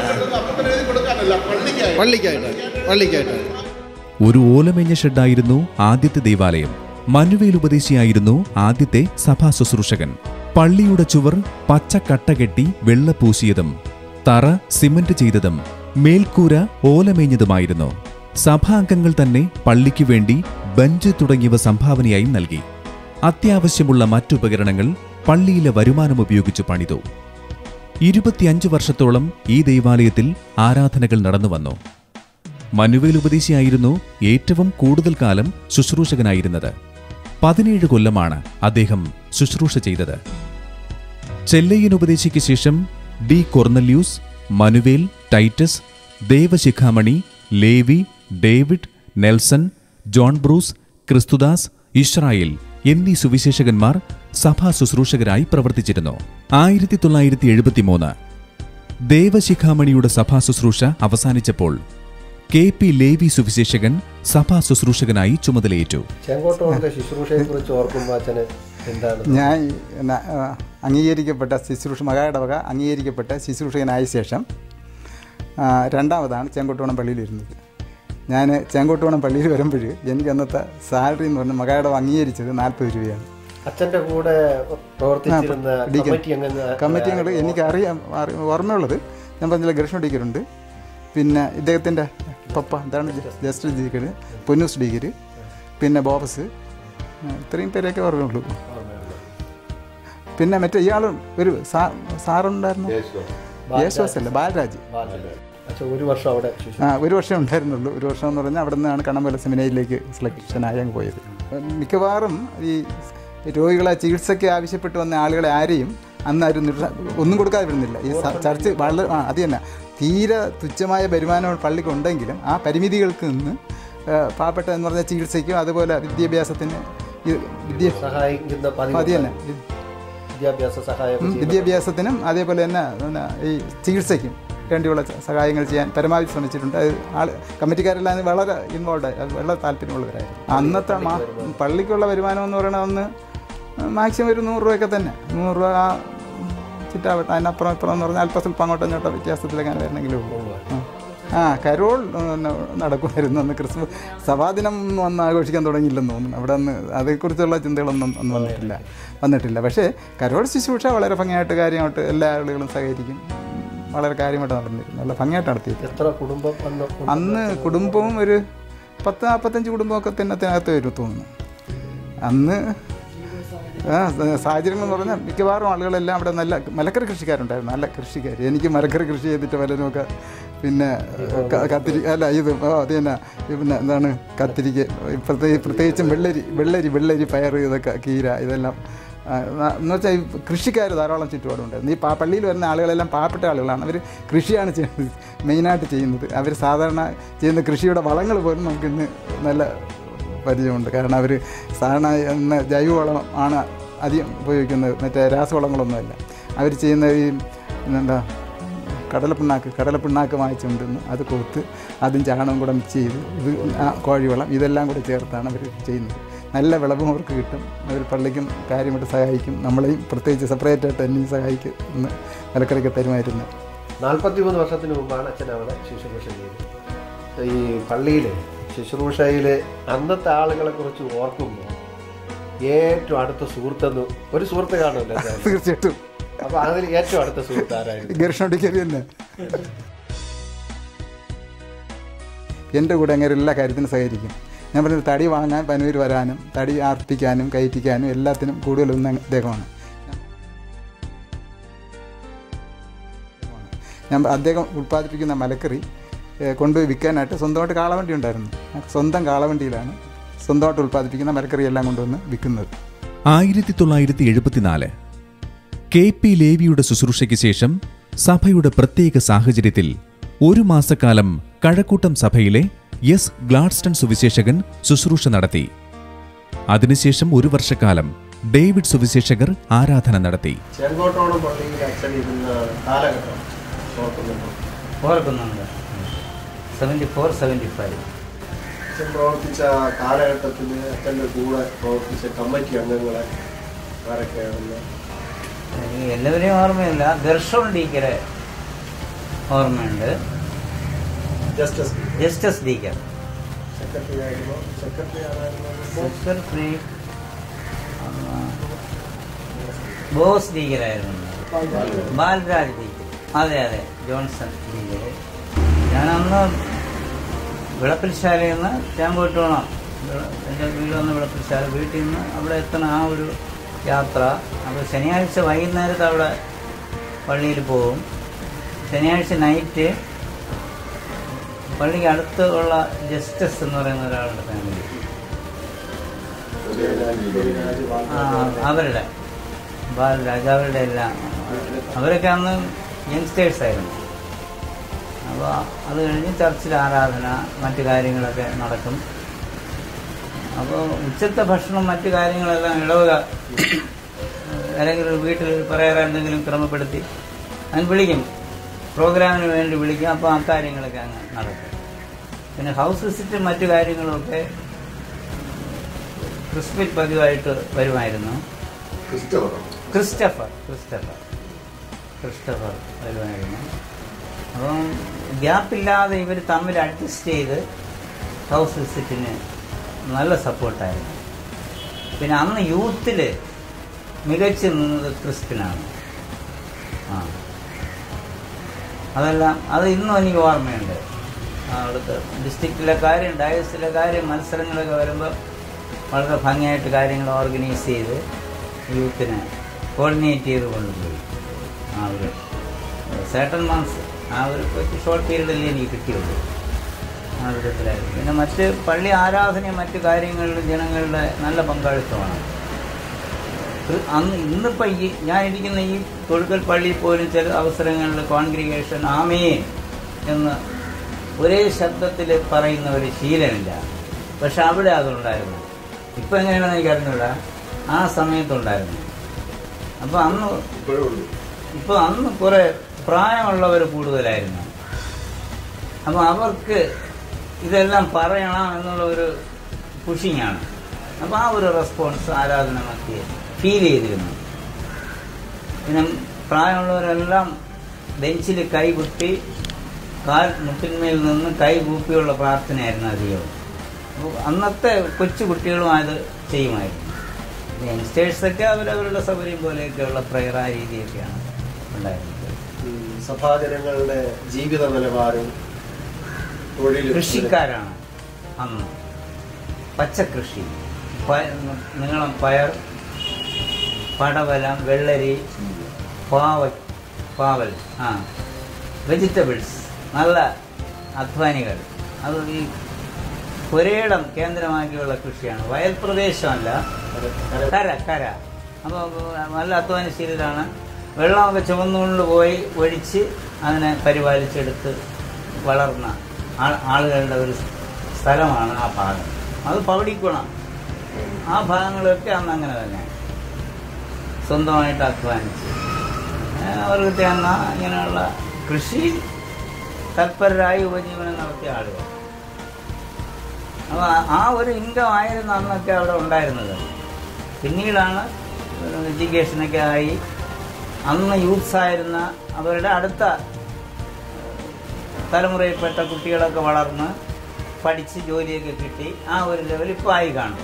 പള്ളിക്കായിട്ടാണ് പള്ളിക്കായിട്ടാണ് ഒരു ഓലമെഞ്ഞ ഷെഡായിരുന്നു ആദ്യത്തെ ദേവാലയം മനുവേൽ ഉപദേശിയായിരുന്നു ആദ്യത്തെ സഭാ ശുശ്രൂഷകൻ പള്ളിയുടെ ചുവർ പച്ച കട്ട കെട്ടി വെള്ള പൂശിയതും തറ സിമന്റ് ചെയ്തതും മേൽക്കൂര ഓലമേഞ്ഞതുമായിരുന്നു സഭാംഗങ്ങൾ തന്നെ പള്ളിക്കു വേണ്ടി ബെഞ്ച് തുടങ്ങിയവ സംഭാവനയായി നൽകി അത്യാവശ്യമുള്ള മറ്റുപകരണങ്ങൾ പള്ളിയിലെ വരുമാനം ഉപയോഗിച്ച് പണിതു ഇരുപത്തിയഞ്ച് വർഷത്തോളം ഈ ദൈവാലയത്തിൽ ആരാധനകൾ നടന്നു വന്നു മനുവേൽ ഉപദേശിയായിരുന്നു ഏറ്റവും കൂടുതൽ കാലം ശുശ്രൂഷകനായിരുന്നത് പതിനേഴ് കൊല്ലമാണ് അദ്ദേഹം ശുശ്രൂഷ ചെയ്തത് ചെല്ലയ്യൻ ഉപദേശിക്ക് ശേഷം D Cornelius Manuvel Titus Devasikhamani Levi David Nelson John Bruce Kristudas Israel എന്നീ സുവിശേഷകന്മാർ സഭാ ശുശ്രൂഷകരായി പ്രവർത്തിച്ചിരുന്നു ആയിരത്തി തൊള്ളായിരത്തി എഴുപത്തിമൂന്ന് ദേവശിഖാമണിയുടെ സഭാ ശുശ്രൂഷ അവസാനിച്ചപ്പോൾ കെ പി ലേവി സുവിശേഷകൻ സഭാ ശുശ്രൂഷകനായി ചുമതലയേറ്റു ചെങ്കോട്ടോളത്തെ ശുശ്രൂഷയെ കുറിച്ച് ഓർക്കുമ്പോൾ അച്ഛന് എന്താണ് ഞാൻ ന- ആ, അംഗീകരിക്കപ്പെട്ട ശുശ്രൂഷ മകായുടെ വക അംഗീകരിക്കപ്പെട്ട ശുശ്രൂഷകനായ ശേഷം ആ, രണ്ടാമതാണ് ചെങ്കോട്ടോണം പള്ളിയിൽ വരുന്നത് ഞാൻ ചെങ്കോട്ടോണം പള്ളിയിൽ വരുമ്പോൾ എനിക്ക് അന്നത്തെ സാലറി എന്ന് പറഞ്ഞാൽ മകായുടെ വക അംഗീകരിച്ചത് നാൽപ്പത് രൂപയാണ് അച്ഛന്റെ കൂടെ പ്രവർത്തിച്ചിരുന്ന ആ, ഡീക്കൻ. കമ്മിറ്റി അംഗങ്ങൾ കമ്മിറ്റി അംഗങ്ങൾ എനിക്ക് അറിയാം അറി- ഓർമ്മയുള്ളത് ഞാൻ പറഞ്ഞില്ല കൃഷ്ണ ഡീക്കറുണ്ട് പിന്നെ ഇദ്ദേഹത്തിൻ്റെ പപ്പ എന്താണ് ജസ്റ്റ് ഡീക്കർ പൊന്നൂസ് ഡീക്കർ പിന്നെ ബോബസ് ആ, ഇത്രയും പേരെയൊക്കെ ഓർമ്മയുള്ളൂ പിന്നെ മറ്റേ ഇയാളും ഒരു സാ സാറുണ്ടായിരുന്നു യേശുദാസ് അല്ല ബാലരാജ് അച്ഛൻ ഒരു വർഷം അവിടെ ശുശ്രൂഷ ആ ഒരു വർഷം ഉണ്ടായിരുന്നുള്ളൂ ഒരു വർഷം എന്ന് പറഞ്ഞാൽ അവിടെ നിന്നാണ് കണ്ണമ്പല സെമിനറിയിലേക്ക് സെലക്ഷനായി അങ്ങ് പോയത് മിക്കവാറും ഈ രോഗികളെ ചികിത്സയ്ക്ക് ആവശ്യപ്പെട്ട് വന്ന ആളുകളെ ആരെയും അന്ന് ആരും നിർ- ഒന്നും കൊടുക്കാതെ വരുന്നില്ല ഈ സ- ചർച്ച് വളരെ ആ അത് തന്നെ തീരെ തുച്ഛമായ വരുമാനം പള്ളിക്ക് ഉണ്ടെങ്കിലും ആ പരിമിതികൾക്ക് നിന്ന് ആ, പാവപ്പെട്ട എന്ന് പറഞ്ഞ ചികിത്സയ്ക്കും അതുപോലെ വിദ്യാഭ്യാസത്തിന് ഈ വിദ്യ സഹായിക്കുന്ന പതിവ് അത് തന്നെ വിദ്യാഭ്യാസ സഹായം ഉം, വിദ്യാഭ്യാസത്തിനും അതേപോലെ തന്നെ പിന്നെ ഈ ചികിത്സയ്ക്കും വേണ്ടിയുള്ള സ- സഹായങ്ങൾ ചെയ്യാൻ പരമാവധി ശ്രമിച്ചിട്ടുണ്ട് അത് ആൾ കമ്മിറ്റിക്കാരെല്ലാം അതിന് വളരെ ഇൻവോൾവ് ആയി അത് വളരെ താല്പര്യമുള്ളവരായിരുന്നു അന്നത്തെ മാ പള്ളിക്കുള്ള വരുമാനം എന്ന് പറയുന്നത് ഒന്ന് മാക്സിമം ഒരു നൂറ് രൂപയൊക്കെ തന്നെ നൂറ് രൂപ ആ ചിറ്റാവട്ടെ അതിനപ്പുറം ഇപ്പുറം എന്ന് പറഞ്ഞാൽ അല്പസ്വല്പം അങ്ങോട്ടും ഇങ്ങോട്ടും വ്യത്യാസത്തിലെങ്ങനെ വരണമെങ്കിലും ഉള്ളൂ ആ. ആ കരോൾ പിന്നെ നടക്കുമായിരുന്നു അന്ന് ക്രിസ്മസ് സഭാദിനം വന്ന് ആഘോഷിക്കാൻ തുടങ്ങിയില്ലെന്ന് തോന്നുന്നു അവിടെ അന്ന് അതേക്കുറിച്ചുള്ള ചിന്തകളൊന്നും ഒന്നും വന്നിട്ടില്ല വന്നിട്ടില്ല പക്ഷേ കരോൾ ശുശ്രൂഷ വളരെ ഭംഗിയായിട്ട് കാര്യമായിട്ട് എല്ലാ ആളുകളും സഹകരിക്കും ഉം, വളരെ കാര്യമായിട്ട് നടന്നിരുന്നു നല്ല ഭംഗിയായിട്ട് നടത്തിയിരുന്നു എത്ര കുടുംബം അന്ന് അന്ന് കുടുംബവും ഒരു പത്ത് നാൽപ്പത്തഞ്ച് കുടുംബമൊക്കെ തിന്നത്തിനകത്ത് വരും തോന്നുന്നു അന്ന് ആ സ- സാഹചര്യങ്ങൾ എന്ന് പറഞ്ഞാൽ മിക്കവാറും ആളുകളെല്ലാം അവിടെ നല്ല മലക്കറി കൃഷിക്കാരുണ്ടായിരുന്നു നല്ല കൃഷിക്കാർ എനിക്ക് മലക്കറി കൃഷി ചെയ്തിട്ട് വല്ലതുമൊക്കെ പിന്നെ ക- കത്തിരി അല്ല ഇത് ഓ അത് തന്നെ പിന്നെ എന്താണ് കത്തിരിക്ക പ്രത്യേക പ്രത്യേകിച്ചും വെള്ളരി വെള്ളരി വെള്ളരി പയർ ഇതൊക്കെ കീര ഇതെല്ലാം ആ, ന- എന്ന് വെച്ചാൽ ഈ കൃഷിക്കാർ ധാരാളം ചുറ്റുപാടുണ്ടായിരുന്നു ഈ പാ പള്ളിയിൽ വരുന്ന ആളുകളെല്ലാം പാവപ്പെട്ട ആളുകളാണ് അവർ കൃഷിയാണ് ചെയ്യുന്നത് മെയിനായിട്ട് ചെയ്യുന്നത് അവർ സാധാരണ ചെയ്യുന്ന കൃഷിയുടെ വളങ്ങൾ പോലും നമുക്കിന്ന് നല്ല പരിചയമുണ്ട് കാരണം അവർ സാധാരണ ഇന്ന് ജൈവവളം ആണ് അധികം ഉപയോഗിക്കുന്നത് മറ്റേ രാസവളങ്ങളൊന്നുമല്ല അവർ ചെയ്യുന്ന ഈ എന്താ കടലപ്പിണ്ണാക്ക് കടലപ്പിണ്ണാക്ക് വാങ്ങിച്ചുകൊണ്ടിരുന്നു അത് കൊടുത്ത് അതും ചാണകം കൂടെ മിക്സ് ചെയ്ത് ഇത് ആ കോഴിവളം ഇതെല്ലാം കൂടെ ചേർത്താണ് അവർ ചെയ്യുന്നത് നല്ല വിളവും അവർക്ക് കിട്ടും അവർ പള്ളിക്കും കാര്യമായിട്ട് സഹായിക്കും നമ്മളെയും പ്രത്യേകിച്ച് സെപ്പറേറ്റ് ആയിട്ട് എന്നെയും സഹായിക്കും എന്ന് നിലക്കറിക്ക് തരുമായിരുന്നു നാൽപ്പത്തി മൂന്ന് വർഷത്തിന് മുമ്പാണ് അച്ഛൻ അവിടെ ശുശ്രൂഷ ചെയ്തത് ഈ പള്ളിയിൽ ശുശ്രൂഷയിൽ അന്നത്തെ ആളുകളെ കുറിച്ച് ഓർക്കുമ്പോൾ ഏറ്റവും അടുത്ത സുഹൃത്തെന്ന് ഒരു സുഹൃത്ത് കാണുമല്ലോ എന്തായാലും. തീർച്ചയായിട്ടും അപ്പൊ അതിൽ ഏറ്റവും അടുത്ത സുഹൃത്ത് ആരായിരുന്നു ഗർഷണോടിക്കരി തന്നെ എൻ്റെ കൂടെ അങ്ങനെ എല്ലാ കാര്യത്തിനും സഹകരിക്കും ഞാൻ പറഞ്ഞത് തടി വാങ്ങാൻ പനൂർ വരാനും തടി ആർപ്പിക്കാനും കയറ്റിക്കാനും എല്ലാത്തിനും കൂടുതലൊന്നും അദ്ദേഹമാണ് ഞാൻ അദ്ദേഹം ഉൽപ്പാദിപ്പിക്കുന്ന മലക്കറി ഏഹ്, കൊണ്ടുപോയി വിൽക്കാനായിട്ട് സ്വന്തമായിട്ട് കാളവണ്ടി ഉണ്ടായിരുന്നു സ്വന്തം കാളവണ്ടിയിലാണ് സ്വന്തമായിട്ട് ഉൽപ്പാദിപ്പിക്കുന്ന മലക്കറി എല്ലാം കൊണ്ടുവന്ന് വിൽക്കുന്നത് ആയിരത്തി തൊള്ളായിരത്തി എഴുപത്തിനാല് കെ പി ലേവിയുടെ ശുശ്രൂഷയ്ക്ക് ശേഷം സഭയുടെ പ്രത്യേക സാഹചര്യത്തിൽ ഒരു മാസക്കാലം കഴക്കൂട്ടം സഭയിലെ എസ് ഗ്ലാഡ്സ്റ്റൺ സുവിശേഷകൻ ശുശ്രൂഷ നടത്തി അതിനുശേഷം ഒരു വർഷക്കാലം ഡേവിഡ് സുവിശേഷകർ ആരാധന നടത്തി ചെങ്കോട്ടോളം പള്ളിയിൽ അച്ഛൻ ഇരുന്ന കാലഘട്ടം ഓർക്കുന്നുണ്ടോ ഓർക്കുന്നുണ്ട് സെവൻറ്റി ഫോർ സെവൻറ്റി ഫൈവ് അച്ഛൻ പ്രവർത്തിച്ച കാലഘട്ടത്തിൽ അച്ഛൻ്റെ കൂടെ പ്രവർത്തിച്ച കമ്മിറ്റി അംഗങ്ങളെ ആരൊക്കെയാണെന്ന് എനിക്ക് എല്ലാവരെയും ഓർമ്മയില്ല ദർശൻ ഡീക്കറെ ഓർമ്മയുണ്ട് ജസ്റ്റിസ് ജസ്റ്റിസ് ഡീക്കർ സെക്രട്ടറി ആയിരുന്നു സെക്രട്ടറി ആരായിരുന്നു സെക്രട്ടറി ബോസ് ഡീക്കറായിരുന്നു ബാലരാജ് ഡീക്കർ അതെ അതെ ജോൺസൺ ഡീക്കർ ഞാനന്ന് വിളപ്പിൽശാലയിൽ നിന്ന് ഞാൻ പോയിട്ടോണം ഇവിടെ എൻ്റെ വീട് വന്ന് വിളപ്പിച്ചാൽ വീട്ടിൽ നിന്ന് അവിടെ എത്തണ ആ ഒരു യാത്ര അപ്പോൾ ശനിയാഴ്ച വൈകുന്നേരത്ത് അവിടെ പള്ളിയിൽ പോകും ശനിയാഴ്ച നൈറ്റ് പള്ളിക്ക് അടുത്ത് ഉള്ള ജസ്റ്റസ് എന്ന് പറയുന്ന ഒരാളുടെ ഫാമിലി ആ അവരുടെ ബാലരാജാവരുടെ എല്ലാം അവരൊക്കെ അന്ന് യങ്സ്റ്റേഴ്സ് ആയിരുന്നു അപ്പോൾ അത് കഴിഞ്ഞ് ചർച്ചിൽ ആരാധന മറ്റു കാര്യങ്ങളൊക്കെ നടക്കും അപ്പോൾ ഉച്ചത്തെ ഭക്ഷണം മറ്റു കാര്യങ്ങളെല്ലാം ഇടവക അല്ലെങ്കിൽ ഒരു വീട്ടിൽ പറയാറ് എന്തെങ്കിലും ക്രമപ്പെടുത്തി അതിന് വിളിക്കും പ്രോഗ്രാമിന് വേണ്ടി വിളിക്കും അപ്പോൾ ആ കാര്യങ്ങളൊക്കെ അങ്ങ് നടക്കും പിന്നെ ഹൗസ് വിസിറ്റ് മറ്റു കാര്യങ്ങളുമൊക്കെ ക്രിസ്മസ് പതിവായിട്ട് വരുമായിരുന്നു ക്രിസ്റ്റഫർ ക്രിസ്റ്റഫർ ക്രിസ്റ്റഫർ വരുമായിരുന്നു അപ്പം ഗ്യാപ്പില്ലാതെ ഇവർ തമ്മിൽ അഡ്ജസ്റ്റ് ചെയ്ത് ഹൗസ് വിസിറ്റിന് നല്ല സപ്പോർട്ടായിരുന്നു പിന്നെ അന്ന് യൂത്തിൽ മികച്ചു നിന്നത് ക്രിസ്ത്യനാണ് ആ അതെല്ലാം അത് ഇന്നും എനിക്ക് ഓർമ്മയുണ്ട് ആ, അവിടുത്തെ ഡിസ്ട്രിക്റ്റിലെ കാര്യം ഡയസിലെ കാര്യം മത്സരങ്ങളൊക്കെ വരുമ്പോൾ വളരെ ഭംഗിയായിട്ട് കാര്യങ്ങൾ ഓർഗനൈസ് ചെയ്ത് യൂത്തിനെ കോർഡിനേറ്റ് ചെയ്ത് കൊണ്ടുപോയി ആ ഒരു സേട്ടൻ മന്ത്സ് ആ ഒരു കുറച്ച് ഷോർട്ട് പീരീഡിൽ എനിക്ക് കിട്ടിയുള്ളൂ ആ വിധത്തിലായിരുന്നു പിന്നെ മറ്റ് പള്ളി ആരാധനയും മറ്റു കാര്യങ്ങളിലും ജനങ്ങളുടെ നല്ല പങ്കാളിത്തമാണ് ഇത് അന്ന് ഇന്നിപ്പോൾ ഈ ഞാൻ ഇരിക്കുന്ന ഈ തൊഴുക്കൽ പള്ളിയിൽ പോലും ചില അവസരങ്ങളിൽ കോൺഗ്രിഗേഷൻ ആമേ എന്ന് ഒരേ ശബ്ദത്തിൽ പറയുന്ന ഒരു ശീലമില്ല പക്ഷെ അവിടെ അതുണ്ടായിരുന്നു ഇപ്പം എങ്ങനെയാണെന്ന് എനിക്ക് അറിഞ്ഞൂടാ ആ സമയത്തുണ്ടായിരുന്നു അപ്പോൾ അന്ന് ഇപ്പോൾ അന്ന് കുറേ പ്രായമുള്ളവർ കൂടുതലായിരുന്നു അപ്പോൾ അവർക്ക് ഇതെല്ലാം പറയണം എന്നുള്ള ഒരു പുഷിങ്ങാണ് അപ്പോൾ ആ ഒരു റെസ്പോൺസ് ആരാധന മധ്യേ ഫീൽ ചെയ്തിരുന്നു പിന്നെ പ്രായമുള്ളവരെല്ലാം ബെഞ്ചിൽ കൈകുത്തി കാൽ മുട്ടിന്മേൽ നിന്ന് കൈ കൂപ്പിയുള്ള പ്രാർത്ഥനയായിരുന്നു അധികവും അപ്പോൾ അന്നത്തെ കൊച്ചു കുട്ടികളും അത് ചെയ്യുമായിരുന്നു യങ്സ്റ്റേഴ്സൊക്കെ അവരവരുടെ സൗകര്യം പോലെയൊക്കെയുള്ള പ്രയർ ആ രീതിയൊക്കെയാണ് ഉണ്ടായിരുന്നത് സഭാജനങ്ങളുടെ ജീവിത നിലവാരവും തൊഴിലും കൃഷിക്കാരാണ് അന്ന് പച്ചക്കൃഷി പ- നീളം പയർ പടവലം വെള്ളരി പാവ പാവൽ ആ വെജിറ്റബിൾസ് നല്ല അധ്വാനികൾ അത് ഈ പുരയിടം കേന്ദ്രമാക്കിയുള്ള കൃഷിയാണ് വയൽ പ്രദേശമല്ല കര കര അപ്പോൾ നല്ല അധ്വാനശീലരാണ് വെള്ളമൊക്കെ ചുമന്നുകൊണ്ട് പോയി ഒഴിച്ച് അതിനെ പരിപാലിച്ചെടുത്ത് വളർന്ന ആ- ആളുകളുടെ ഒരു സ്ഥലമാണ് ആ ഭാഗം അത് പവടിക്കുണം ആ ഭാഗങ്ങളൊക്കെ അന്ന് അങ്ങനെ തന്നെ സ്വന്തമായിട്ട് അധ്വാനിച്ച് ഏ, അവർക്ക് തേങ്ങ ഇങ്ങനെയുള്ള കൃഷി തൽപരരായി ഉപജീവനം നടത്തിയ ആളുകൾ അപ്പോൾ ആ ഒരു ഇൻകം ആയിരുന്നു അന്നൊക്കെ അവിടെ ഉണ്ടായിരുന്നത് പിന്നീടാണ് എഡ്യൂക്കേഷനൊക്കെ ആയി അന്ന് യൂത്ത്സ് ആയിരുന്ന അവരുടെ അടുത്ത തലമുറയിൽപ്പെട്ട കുട്ടികളൊക്കെ വളർന്ന് പഠിച്ച് ജോലിയൊക്കെ കിട്ടി ആ ഒരു ലെവൽ ഇപ്പോൾ ആയി കാണും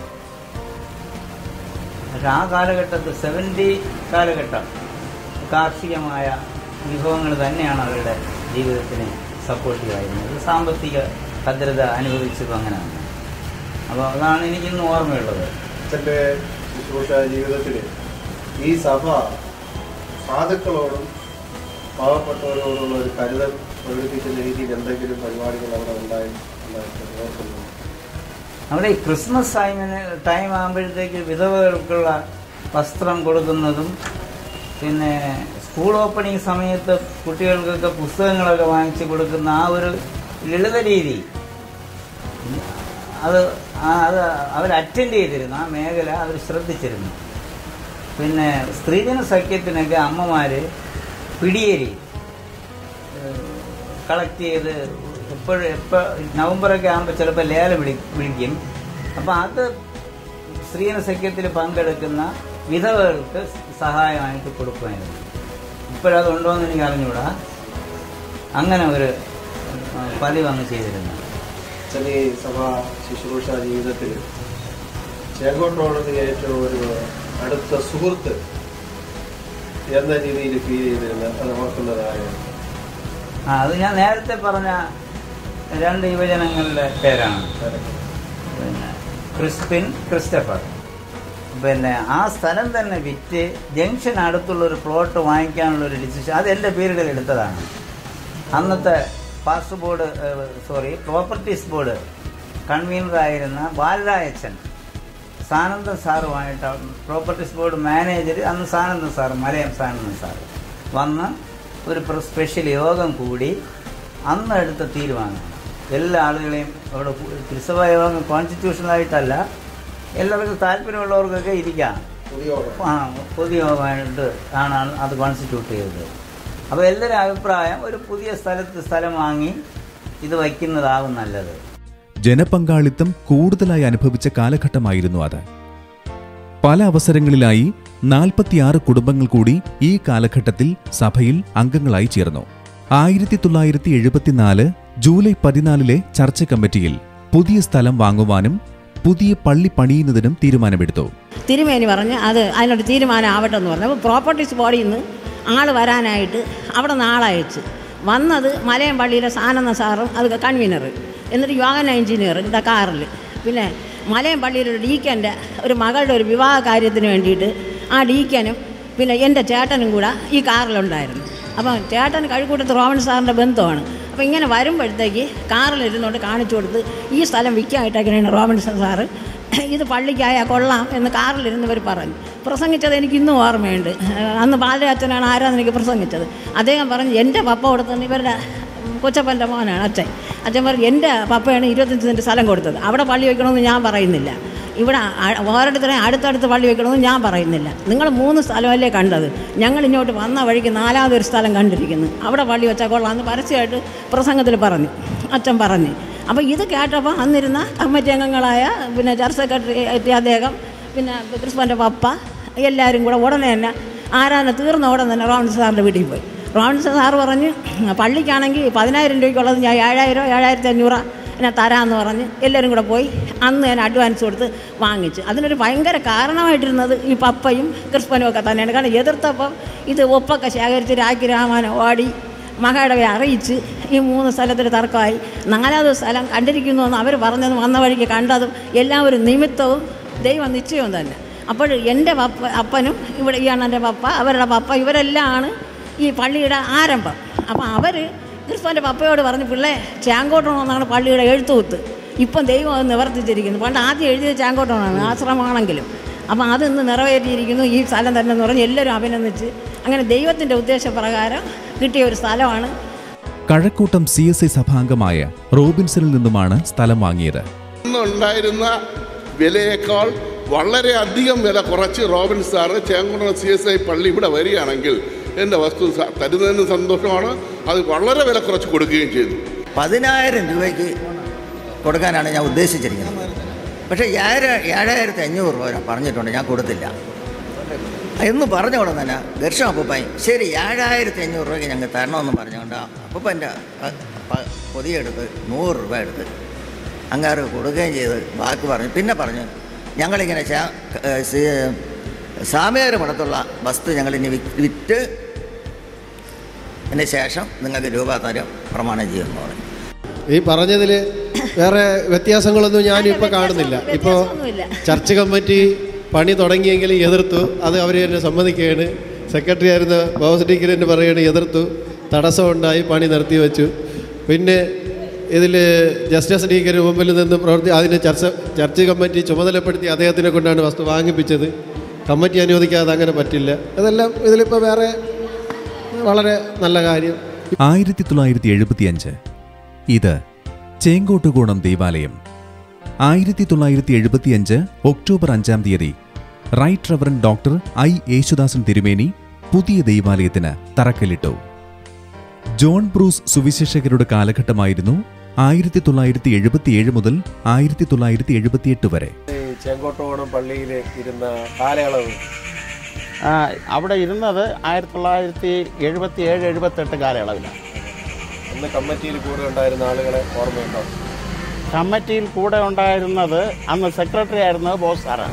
പക്ഷെ ആ കാലഘട്ടത്തിൽ സെവൻറ്റി കാലഘട്ടം കാർഷികമായ വിഭവങ്ങൾ തന്നെയാണ് അവരുടെ ജീവിതത്തിന് സപ്പോർട്ടീവായിരുന്നത് സാമ്പത്തിക ഭദ്രത അനുഭവിച്ചതും അങ്ങനെയാണ് അപ്പോൾ അതാണ് എനിക്കിന്ന് ഓർമ്മയുള്ളത് അച്ഛൻ്റെ ശുശ്രൂഷ ജീവിതത്തിൽ ഈ സഭ സാധുക്കളോടും പാവപ്പെട്ടവരോടുള്ള ഒരു കരുതൽ പ്രകടിപ്പിക്കുന്ന രീതിയിൽ എന്തെങ്കിലും പരിപാടികൾ അവിടെ ഉണ്ടായി ഉണ്ടായിട്ട് ഓർക്കുന്നു അവിടെ ഈ ക്രിസ്മസ് ടൈമിന് ടൈം ആകുമ്പോഴത്തേക്ക് വിധവകൾക്കുള്ള വസ്ത്രം കൊടുക്കുന്നതും പിന്നെ സ്കൂൾ ഓപ്പണിംഗ് സമയത്ത് കുട്ടികൾക്കൊക്കെ പുസ്തകങ്ങളൊക്കെ വാങ്ങിച്ചു കൊടുക്കുന്ന ആ ഒരു ലളിത രീതി അത് ആ- അത് അവർ അറ്റൻഡ് ചെയ്തിരുന്നു ആ മേഖല അവർ ശ്രദ്ധിച്ചിരുന്നു പിന്നെ സ്ത്രീജന സഖ്യത്തിനൊക്കെ അമ്മമാർ പിടിയേരി കളക്ട് ചെയ്ത് എപ്പോഴും എപ്പോൾ നവംബറൊക്കെ ആകുമ്പോൾ ചിലപ്പോൾ ലേലം വിളി വിളിക്കും അപ്പോൾ അത് സ്ത്രീജന സഖ്യത്തിൽ പങ്കെടുക്കുന്ന വിധവകൾക്ക് സഹായമായിട്ട് കൊടുക്കുമായിരുന്നു ഇപ്പോഴത് ഉണ്ടോ എന്ന് എനിക്ക് അറിഞ്ഞൂടാ അങ്ങനെ ഒരു ആ, പതിവ് അങ്ങ് ചെയ്തിരുന്നു അച്ഛൻ ഈ സഭാ ശുശ്രൂഷ ജീവിതത്തിൽ ചേങ്കോട്ടോടത്ത് ഏറ്റവും ഒരു അടുത്ത സുഹൃത്ത് എന്ന രീതിയിൽ ഫീൽ ചെയ്തിരുന്ന അത് ഓർക്കുന്നതായ ആ അത് ഞാൻ നേരത്തെ പറഞ്ഞ രണ്ട് യുവജനങ്ങളുടെ പേരാണ് പിന്നെ ക്രിസ്പിൻ ക്രിസ്റ്റഫർ പിന്നെ ആ സ്ഥലം തന്നെ വിറ്റ് ജംഗ്ഷൻ അടുത്തുള്ള ഒരു പ്ലോട്ട് വാങ്ങിക്കാനുള്ള ഒരു ഡിസിഷൻ അത് എൻ്റെ പീരീഡിൽ എടുത്തതാണ് അന്നത്തെ pass board sorry properties board കൺവീനറായിരുന്ന ബാലരായച്ചൻ സാനന്ദ സാറുമായിട്ട് പ്രോപ്പർട്ടീസ് ബോർഡ് മാനേജർ അന്ന് സാനന്ദ സാർ മലയം സാനന്ദ സാർ വന്ന് ഒരു പ്ര- സ്പെഷ്യൽ യോഗം കൂടി അന്ന് എടുത്ത തീരുമാനം എല്ലാ ആളുകളെയും അവിടെ കൂ- തിരുസഭാ യോഗം കോൺസ്റ്റിറ്റ്യൂഷണലായിട്ടല്ല എല്ലാവർക്കും താല്പര്യമുള്ളവർക്കൊക്കെ ഇരിക്കാം ആ പൊതുയോഗമായിട്ട് ആണ് അത് കോൺസ്റ്റിറ്റ്യൂട്ട് ചെയ്തത് അപ്പോൾ എല്ലാവരും അഭിപ്രായം ഒരു പുതിയ സ്ഥലത്ത് സ്ഥലം വാങ്ങി ഇത് വയ്ക്കുന്നതാവും നല്ലത് ജനപങ്കാളിത്തം കൂടുതലായി അനുഭവിച്ച കാലഘട്ടമായിരുന്നു അത് പല അവസരങ്ങളിലായി നാൽപ്പത്തിയാറ് കുടുംബങ്ങൾ കൂടി ഈ കാലഘട്ടത്തിൽ സഭയിൽ അംഗങ്ങളായി ചേർന്നു ആയിരത്തി തൊള്ളായിരത്തി എഴുപത്തിനാല് ജൂലൈ പതിനാലിലെ ചർച്ച കമ്മിറ്റിയിൽ പുതിയ സ്ഥലം വാങ്ങുവാനും പുതിയ പള്ളി പണിയുന്നതിനും തീരുമാനമെടുത്തു തിരുമേനി പറഞ്ഞ് അത് അതിനൊരു തീരുമാനം ആവട്ടെ എന്ന് പറഞ്ഞു അപ്പോൾ പ്രോപ്പർട്ടീസ് ബോർഡിൽ നിന്ന് ആൾ വരാനായിട്ട് അവിടെ നിന്ന് ആളയച്ച് വന്നത് മലയം പള്ളിയിലെ സാനന്ദ സാറും അത് കൺവീനർ എന്നിട്ട് യോഗന എഞ്ചിനീയർ ഇതാ കാറിൽ പിന്നെ മലയം പള്ളിയിലെ ഒരു ഡീക്കൻ്റെ ഒരു മകളുടെ ഒരു വിവാഹ കാര്യത്തിന് വേണ്ടിയിട്ട് ആ ഡീക്കനും പിന്നെ എൻ്റെ ചേട്ടനും കൂടെ ഈ കാറിലുണ്ടായിരുന്നു അപ്പം ചേട്ടൻ കഴുക്കൂട്ടത്ത് റോമൻ സാറിൻ്റെ ബന്ധുവാണ് അപ്പോൾ ഇങ്ങനെ വരുമ്പോഴത്തേക്ക് കാറിലിരുന്നുകൊണ്ട് കാണിച്ചു കൊടുത്ത് ഈ സ്ഥലം വിൽക്കാനായിട്ടൊക്കെയാണ് റോമൻ സാറ് ഇത് പള്ളിക്കായാൽ കൊള്ളാം എന്ന് കാറിലിരുന്നവർ പറഞ്ഞു പ്രസംഗിച്ചത് എനിക്ക് ഇന്നും ഓർമ്മയുണ്ട് അന്ന് ബാലരാജനാണ് ആരാധനയ്ക്ക് പ്രസംഗിച്ചത് അദ്ദേഹം പറഞ്ഞു എൻ്റെ പപ്പ കൊടുത്തത് ഇവരുടെ കൊച്ചപ്പൻ്റെ മോനാണ് അച്ഛൻ അച്ഛൻ പറഞ്ഞു എൻ്റെ പപ്പയാണ് ഇരുപത്തഞ്ച് സെൻറ്റ് സ്ഥലം കൊടുത്തത് അവിടെ പള്ളി വയ്ക്കണമെന്ന് ഞാൻ പറയുന്നില്ല ഇവിടെ അ- ഓരോരുത്തരെ അടുത്തടുത്ത് പള്ളി വയ്ക്കണമെന്ന് ഞാൻ പറയുന്നില്ല നിങ്ങൾ മൂന്ന് സ്ഥലമല്ലേ കണ്ടത് ഞങ്ങൾ ഇങ്ങോട്ട് വന്ന വഴിക്ക് നാലാമതൊരു സ്ഥലം കണ്ടിരിക്കുന്നു അവിടെ പള്ളി വെച്ചാൽ കൊള്ളാമെന്ന് പരസ്യമായിട്ട് പ്രസംഗത്തിൽ പറഞ്ഞു അച്ഛൻ പറഞ്ഞു അപ്പോൾ ഇത് കേട്ടപ്പോൾ അന്നിരുന്ന കമ്മിറ്റി അംഗങ്ങളായ പിന്നെ ചർച്ച് സെക്രട്ടറി അദ്ദേഹം പിന്നെ ക്രിസ്മൻ്റെ പപ്പ എല്ലാവരും കൂടെ ഉടനെ തന്നെ ആരാധന തീർന്ന ഉടനെ തന്നെ റോമൻ സാറിൻ്റെ വീട്ടിൽ പോയി റോമൻ സാറ് പറഞ്ഞ് പള്ളിക്കാണെങ്കിൽ പതിനായിരം രൂപയ്ക്കുള്ളത് ഞാൻ ഏഴായിരം ഏഴായിരത്തി അഞ്ഞൂറ് എന്നെ തരാമെന്ന് പറഞ്ഞ് എല്ലാവരും കൂടെ പോയി അന്ന് ഞാൻ അഡ്വാൻസ് കൊടുത്ത് വാങ്ങിച്ചു അതിനൊരു ഭയങ്കര കാരണമായിട്ടിരുന്നത് ഈ പപ്പയും ക്രിസ്പനും ഒക്കെ തന്നെയാണ് കാരണം എതിർത്തപ്പം ഇത് ഒപ്പൊക്കെ ശേഖരിച്ച് രാഖി രാമാനം ഓടി മഹാടവയെ അറിയിച്ച് ഈ മൂന്ന് സ്ഥലത്തിൽ തർക്കമായി നാലാമത് സ്ഥലം കണ്ടിരിക്കുന്നു എന്ന് അവർ പറഞ്ഞതും വന്ന വഴിക്ക് കണ്ടതും എല്ലാം ഒരു നിമിത്തവും ദൈവ നിശ്ചയവും തന്നെ അപ്പോൾ എൻ്റെ പപ്പ അപ്പനും ഇവിടെ ഈ അണ്ണൻ്റെ പപ്പ അവരുടെ പപ്പ ഇവരെല്ലാം ആണ് ഈ പള്ളിയുടെ ആരംഭം അപ്പോൾ അവർ ക്രിസ്തുവിൻ്റെ പപ്പയോട് പറഞ്ഞ് പിള്ളേ ചാങ്കോട്ടണമെന്നാണ് പള്ളിയുടെ എഴുത്തുകുത്ത് ഇപ്പം ദൈവം അത് നിവർത്തിച്ചിരിക്കുന്നു പണ്ട് ആദ്യം എഴുതിയത് ചാങ്കോട്ടമാണ് ആശ്രമമാണെങ്കിലും അപ്പം അത് ഇന്ന് നിറവേറ്റിയിരിക്കുന്നു ഈ സ്ഥലം തന്നെ എന്ന് പറഞ്ഞ് എല്ലാവരും അഭിനന്ദിച്ച് അങ്ങനെ ദൈവത്തിൻ്റെ ഉദ്ദേശപ്രകാരം കിട്ടിയ ഒരു സ്ഥലമാണ് കഴക്കൂട്ടം സി എസ് ഐ സഭാംഗമായ റോബിൻസണിൽ നിന്നുമാണ് സ്ഥലം വാങ്ങിയത് ഉണ്ടായിരുന്ന വിലയേക്കാൾ വളരെ അധികം വില കുറച്ച് Robin sir Chenkulam C S I പള്ളി ഇവിടെ വരികയാണെങ്കിൽ എൻ്റെ വസ്തു സ- തരുന്നതിന് സന്തോഷമാണ് അത് വളരെ വില കുറച്ച് കൊടുക്കുകയും ചെയ്തു പതിനായിരം രൂപയ്ക്ക് കൊടുക്കാനാണ് ഞാൻ ഉദ്ദേശിച്ചിരിക്കുന്നത് പക്ഷേ ഏഴ് ഏഴായിരത്തി അഞ്ഞൂറ് രൂപ ഞാൻ പറഞ്ഞിട്ടുണ്ട് ഞാൻ കൊടുത്തില്ല എന്ന് പറഞ്ഞ ഉടൻ തന്നെ ദർശനം അപ്പൂപ്പൻ ശരി ഏഴായിരത്തി അഞ്ഞൂറ് രൂപയ്ക്ക് ഞങ്ങൾക്ക് തരണമെന്ന് പറഞ്ഞുകൊണ്ട് അപ്പൂപ്പൻ്റെ പൊതിയെടുത്ത് നൂറ് രൂപ എടുത്ത് അങ്ങാറ് കൊടുക്കുകയും ചെയ്ത് ബാക്കി പറഞ്ഞു പിന്നെ പറഞ്ഞു ഞങ്ങളിങ്ങനെ ചാ- ഏ, സി- സാമേര മഠത്തുള്ള വസ്തു ഞങ്ങളിനി വി- വിറ്റ് അതിന് ശേഷം നിങ്ങൾക്ക് രൂപ തരം പ്രമാണം ചെയ്യുമെന്ന് പറഞ്ഞു ഈ പറഞ്ഞതിൽ വേറെ വ്യത്യാസങ്ങളൊന്നും ഞാൻ ഇപ്പോൾ കാണുന്നില്ല ഇപ്പോൾ വ്യത്യാസമൊന്നുമില്ല. ചർച്ച് കമ്മിറ്റി പണി തുടങ്ങിയെങ്കിലും എതിർത്തു അത് അവർ തന്നെ സമ്മതിക്കുകയാണ് സെക്രട്ടറി ആയിരുന്ന ബോസ് ഡിഗ്രി തന്നെ പറയുകയാണ് എതിർത്തു തടസ്സമുണ്ടായി പണി നിർത്തി വെച്ചു പിന്നെ ഇതിൽ ജസ്റ്റിസ് ഡീക്കര് മുമ്പിൽ നിന്ന് പ്രവർത്തി അതിന് ചർച്ച ചർച്ച് കമ്മിറ്റി ചുമതലപ്പെടുത്തി അദ്ദേഹത്തിനെ കൊണ്ടാണ് വസ്തു വാങ്ങിപ്പിച്ചത് കമ്മിറ്റി അനുവദിക്കാതെ അങ്ങനെ പറ്റില്ല അതെല്ലാം ഇതിലിപ്പോൾ വേറെ വളരെ നല്ല കാര്യം ആയിരത്തി തൊള്ളായിരത്തി എഴുപത്തിയഞ്ച് ഇത് ചേങ്കോട്ടുകോണം ദേവാലയം ആയിരത്തി തൊള്ളായിരത്തി എഴുപത്തിയഞ്ച് ഒക്ടോബർ അഞ്ചാം തീയതി right reverend doctor I Yesudasan തിരുമേനി പുതിയ ദൈവാലയത്തിന് തറക്കല്ലിട്ടു ജോൺ ബ്രൂസ് സുവിശേഷകരുടെ കാലഘട്ടമായിരുന്നു ആയിരത്തി തൊള്ളായിരത്തി എഴുപത്തിയേഴ് മുതൽ ആയിരത്തി തൊള്ളായിരത്തി എഴുപത്തിയെട്ട് വരെ ഈ ചെങ്കോട്ടോണം പള്ളിയിൽ ഇരുന്ന കാലയളവ് ആ, അവിടെ ഇരുന്നത് ആയിരത്തി തൊള്ളായിരത്തി എഴുപത്തി ഏഴ് എഴുപത്തെട്ട് കാലയളവിലാണ് അന്ന് കമ്മിറ്റിയിൽ കൂടെ ഉണ്ടായിരുന്ന ആളുകളെ ഓർമ്മയുണ്ടോ കമ്മിറ്റിയിൽ കൂടെ ഉണ്ടായിരുന്നത് അന്ന് സെക്രട്ടറി ആയിരുന്നത് ബോസ് സാറാണ്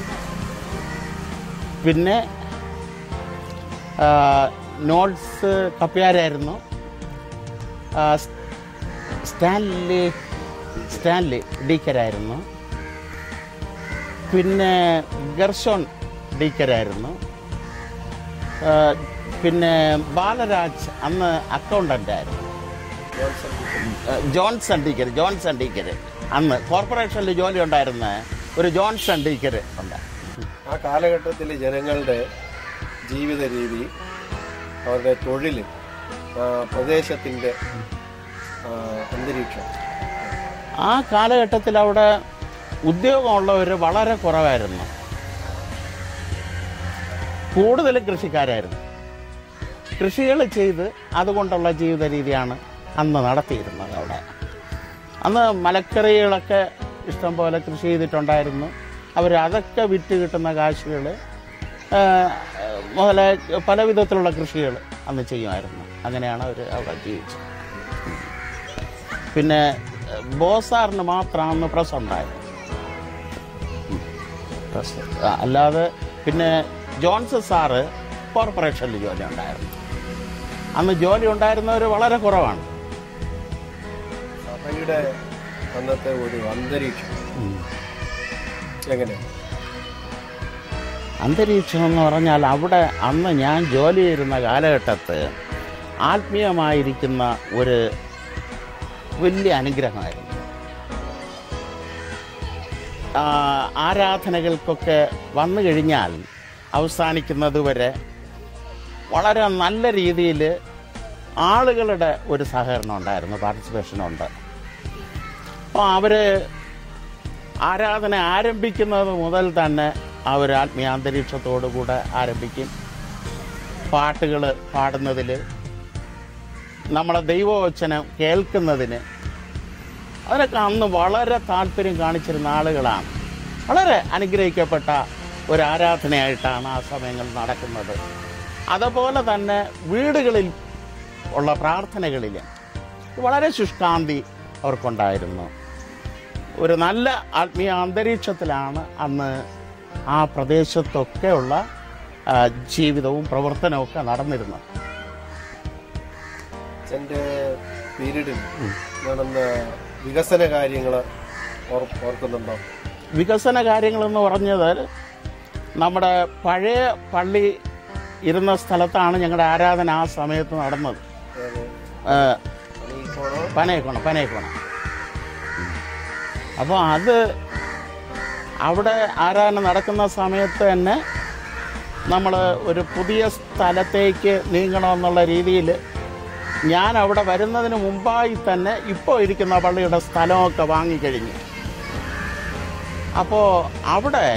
പിന്നെ ആ, നോട്ട്സ് കപ്പ്യാരായിരുന്നു ആ, സ്- സ്റ്റാൻലി സ്റ്റാൻലി ഡീക്കരായിരുന്നു പിന്നെ ഗർഷോൺ ഡീക്കരായിരുന്നു ആ, പിന്നെ ബാലരാജ് അന്ന് അക്കൗണ്ടൻ്റ് ആയിരുന്നു ജോൺസൺ ഡീക്കർ ജോൺസൺ ഡീക്കർ അന്ന് കോർപ്പറേഷനിൽ ജോലി ഉണ്ടായിരുന്ന ഒരു ജോൺസൺ ഡീക്കർ ഉണ്ട് ആ കാലഘട്ടത്തിൽ ജനങ്ങളുടെ ജീവിത രീതി അവരുടെ തൊഴിൽ പ്രദേശത്തിൻ്റെ അന്തരീക്ഷം ആ കാലഘട്ടത്തിൽ അവിടെ ഉദ്യോഗമുള്ളവർ വളരെ കുറവായിരുന്നു കൂടുതലും കൃഷിക്കാരായിരുന്നു കൃഷികൾ ചെയ്ത് അതുകൊണ്ടുള്ള ജീവിത രീതിയാണ് അന്ന് നടത്തിയിരുന്നത് അവിടെ അന്ന് മലക്കറികളൊക്കെ ഇഷ്ടംപോലെ കൃഷി ചെയ്തിട്ടുണ്ടായിരുന്നു അവർ അതൊക്കെ വിറ്റ് കിട്ടുന്ന കാശുകൾ മുതലേ പല വിധത്തിലുള്ള കൃഷികൾ അന്ന് ചെയ്യുമായിരുന്നു അങ്ങനെയാണ് അവർ അവിടെ ജീവിച്ചത് പിന്നെ ഏഹ്, ബോസാറിന് മാത്രം അന്ന് പ്രസ് ഉണ്ടായത് ഉം. പ്രസ് ആ, അല്ലാതെ പിന്നെ ജോൺസൺ സാറ് കോർപ്പറേഷനിൽ ജോലി ഉണ്ടായിരുന്നു അന്ന് ജോലി ഉണ്ടായിരുന്നവർ വളരെ കുറവാണ് സഭയുടെ അന്നത്തെ ഒരു അന്തരീക്ഷം എങ്ങനെ അന്തരീക്ഷം എന്ന് പറഞ്ഞാൽ അവിടെ അന്ന് ഞാൻ ജോലി ചെയ്യുന്ന കാലഘട്ടത്ത് ആത്മീയമായിരിക്കുന്ന ഒരു വലിയ അനുഗ്രഹമായിരുന്നു ആ, ആരാധനകൾക്കൊക്കെ വന്നു കഴിഞ്ഞാൽ അവസാനിക്കുന്നത് വരെ വളരെ നല്ല രീതിയിൽ ആളുകളുടെ ഒരു സഹകരണം ഉണ്ടായിരുന്നു പാർട്ടിസിപ്പേഷൻ ഉണ്ട് അപ്പോൾ അവർ ആരാധന ആരംഭിക്കുന്നത് മുതൽ തന്നെ ആ ഒരു ആത്മീയ അന്തരീക്ഷത്തോടു കൂടെ ആരംഭിക്കും പാട്ടുകൾ പാടുന്നതിൽ നമ്മളെ ദൈവവചനം കേൾക്കുന്നതിന് അതിനൊക്കെ അന്ന് വളരെ താല്പര്യം കാണിച്ചിരുന്ന ആളുകളാണ് വളരെ അനുഗ്രഹിക്കപ്പെട്ട ഒരു ആരാധനയായിട്ടാണ് ആ സമയങ്ങൾ നടക്കുന്നത് അതുപോലെ തന്നെ വീടുകളിൽ ഉള്ള പ്രാർത്ഥനകളിൽ വളരെ ശുഷ്കാന്തി അവർക്കുണ്ടായിരുന്നു ഒരു നല്ല ആത്മീയ അന്തരീക്ഷത്തിലാണ് അന്ന് ആ പ്രദേശത്തൊക്കെയുള്ള ആ, ജീവിതവും പ്രവർത്തനവും ഒക്കെ നടന്നിരുന്നത് എൻ്റെ പീരീഡിൽ നടന്ന വികസന കാര്യങ്ങൾ ഓർക്കുന്നുണ്ടോ വികസന കാര്യങ്ങളെന്ന് പറഞ്ഞത് നമ്മുടെ പഴയ പള്ളി ഇരുന്ന സ്ഥലത്താണ് ഞങ്ങളുടെ ആരാധന ആ സമയത്ത് നടന്നത് ആ, പനയക്കോണം പനയക്കോണം അപ്പോൾ അത് അവിടെ ആരാധന നടക്കുന്ന സമയത്ത് തന്നെ നമ്മൾ ഒരു പുതിയ സ്ഥലത്തേക്ക് നീങ്ങണമെന്നുള്ള രീതിയിൽ ഞാൻ അവിടെ വരുന്നതിന് മുമ്പായി തന്നെ ഇപ്പോൾ ഇരിക്കുന്ന പള്ളിയുടെ സ്ഥലമൊക്കെ വാങ്ങിക്കഴിഞ്ഞു അപ്പോൾ അവിടെ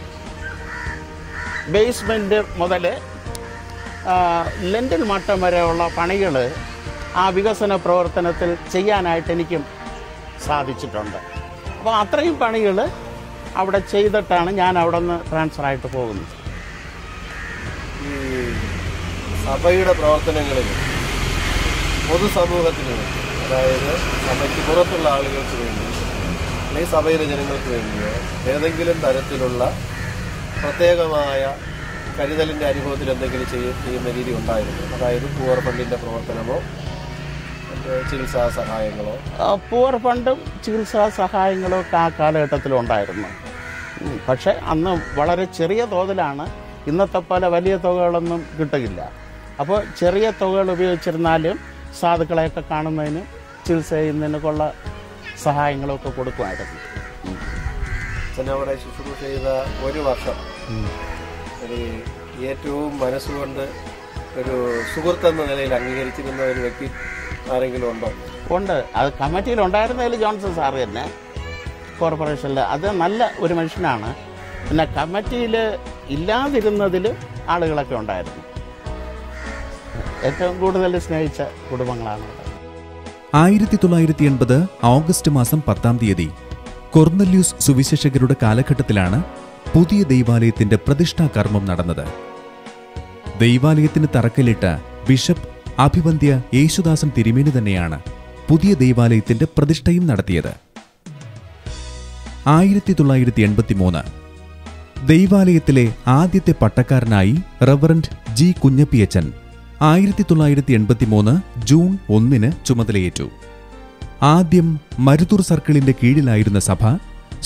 ബേസ്മെൻറ്റ് മുതൽ ലെൻറ്റിൽ മട്ടം വരെയുള്ള പണികൾ ആ വികസന പ്രവർത്തനത്തിൽ ചെയ്യാനായിട്ട് എനിക്കും സാധിച്ചിട്ടുണ്ട് അപ്പോൾ അത്രയും പണികൾ അവിടെ ചെയ്തിട്ടാണ് ഞാൻ അവിടെ നിന്ന് ട്രാൻസ്ഫർ ആയിട്ട് പോകുന്നത് ഈ സഭയുടെ പ്രവർത്തനങ്ങളിൽ പൊതുസമൂഹത്തിന് വേണ്ടി അതായത് സഭയ്ക്ക് പുറത്തുള്ള ആളുകൾക്ക് വേണ്ടി അല്ലെങ്കിൽ സഭയിലെ ജനങ്ങൾക്ക് വേണ്ടിയോ ഏതെങ്കിലും തരത്തിലുള്ള പ്രത്യേകമായ കരുതലിൻ്റെ അനുഭവത്തിൽ എന്തെങ്കിലും ചെയ്യ ചെയ്യുന്ന രീതി ഉണ്ടായിരുന്നു അതായത് പൂവർ ഫണ്ടിൻ്റെ പ്രവർത്തനമോ മറ്റ് ചികിത്സാ സഹായങ്ങളോ ആ, പൂവർ ഫണ്ടും ചികിത്സാ സഹായങ്ങളും ഒക്കെ ആ കാലഘട്ടത്തിലുണ്ടായിരുന്നു ഉം, പക്ഷേ അന്ന് വളരെ ചെറിയ തോതിലാണ് ഇന്നത്തെ പോലെ വലിയ തുകകളൊന്നും കിട്ടുകയില്ല അപ്പോൾ ചെറിയ തുകകൾ ഉപയോഗിച്ചിരുന്നാലും സാധുക്കളെയൊക്കെ കാണുന്നതിന് ചികിത്സ ചെയ്യുന്നതിനൊക്കെയുള്ള സഹായങ്ങളൊക്കെ കൊടുക്കുമായിരുന്നു അച്ഛൻ അവിടെ ശുശ്രൂഷ ചെയ്ത ഒരു വർഷം ഒരു ഏറ്റവും മനസ്സുകൊണ്ട് ഒരു സുഹൃത്തെന്ന നിലയിൽ അംഗീകരിച്ചിരുന്ന ഒരു വ്യക്തി ആരെങ്കിലും ഉണ്ടോ ഉണ്ട് അത് കമ്മിറ്റിയിൽ ഉണ്ടായിരുന്നതിൽ ജോൺസൺ സാറ് തന്നെ കോർപ്പറേഷനിൽ അത് നല്ല ഒരു മനുഷ്യനാണ് പിന്നെ കമ്മിറ്റിയിൽ ഇല്ലാതിരുന്നതിൽ ആളുകളൊക്കെ ഉണ്ടായിരുന്നു ഏറ്റവും കൂടുതൽ സ്നേഹിച്ച കുടുംബങ്ങളാണ് ആയിരത്തി തൊള്ളായിരത്തി എൺപത് ഓഗസ്റ്റ് മാസം പത്താം തീയതി കൊർന്നല്യൂസ് സുവിശേഷകരുടെ കാലഘട്ടത്തിലാണ് പുതിയ ദൈവാലയത്തിന്റെ പ്രതിഷ്ഠാ കർമ്മം നടന്നത് ദൈവാലയത്തിന് തറക്കല്ലിട്ട ബിഷപ്പ് അഭിവന്ധ്യ യേശുദാസൻ തിരുമേനി തന്നെയാണ് പുതിയ ദൈവാലയത്തിന്റെ പ്രതിഷ്ഠയും നടത്തിയത് ആയിരത്തി തൊള്ളായിരത്തി എൺപത്തി മൂന്ന് ദൈവാലയത്തിലെ ആദ്യത്തെ പട്ടക്കാരനായി റവറന്റ് ജി കുഞ്ഞപ്പിയച്ചൻ ആയിരത്തി തൊള്ളായിരത്തി എൺപത്തി മൂന്ന് ജൂൺ ഒന്നിന് ചുമതലയേറ്റു ആദ്യം മരുതൂർ സർക്കിളിന്റെ കീഴിലായിരുന്ന സഭ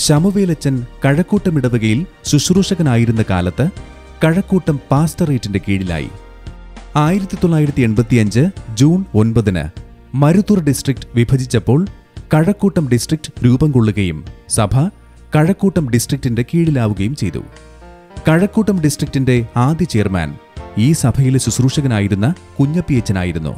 ശമുവേലച്ചൻ കഴക്കൂട്ടം ഇടവകയിൽ ശുശ്രൂഷകനായിരുന്ന കാലത്ത് കഴക്കൂട്ടം പാസ്റ്ററേറ്റിന്റെ കീഴിലായി ആയിരത്തി തൊള്ളായിരത്തി എൺപത്തിയഞ്ച് ജൂൺ ഒൻപതിന് മരുത്തൂർ ഡിസ്ട്രിക്ട് വിഭജിച്ചപ്പോൾ കഴക്കൂട്ടം ഡിസ്ട്രിക്ട് രൂപം കൊള്ളുകയും സഭ കഴക്കൂട്ടം ഡിസ്ട്രിക്റ്റിന്റെ കീഴിലാവുകയും ചെയ്തു കഴക്കൂട്ടം ഡിസ്ട്രിക്റ്റിന്റെ ആദ്യ ചെയർമാൻ ഈ സഭയിലെ ശുശ്രൂഷകനായിരുന്ന കുഞ്ഞപ്പിയച്ചനായിരുന്നു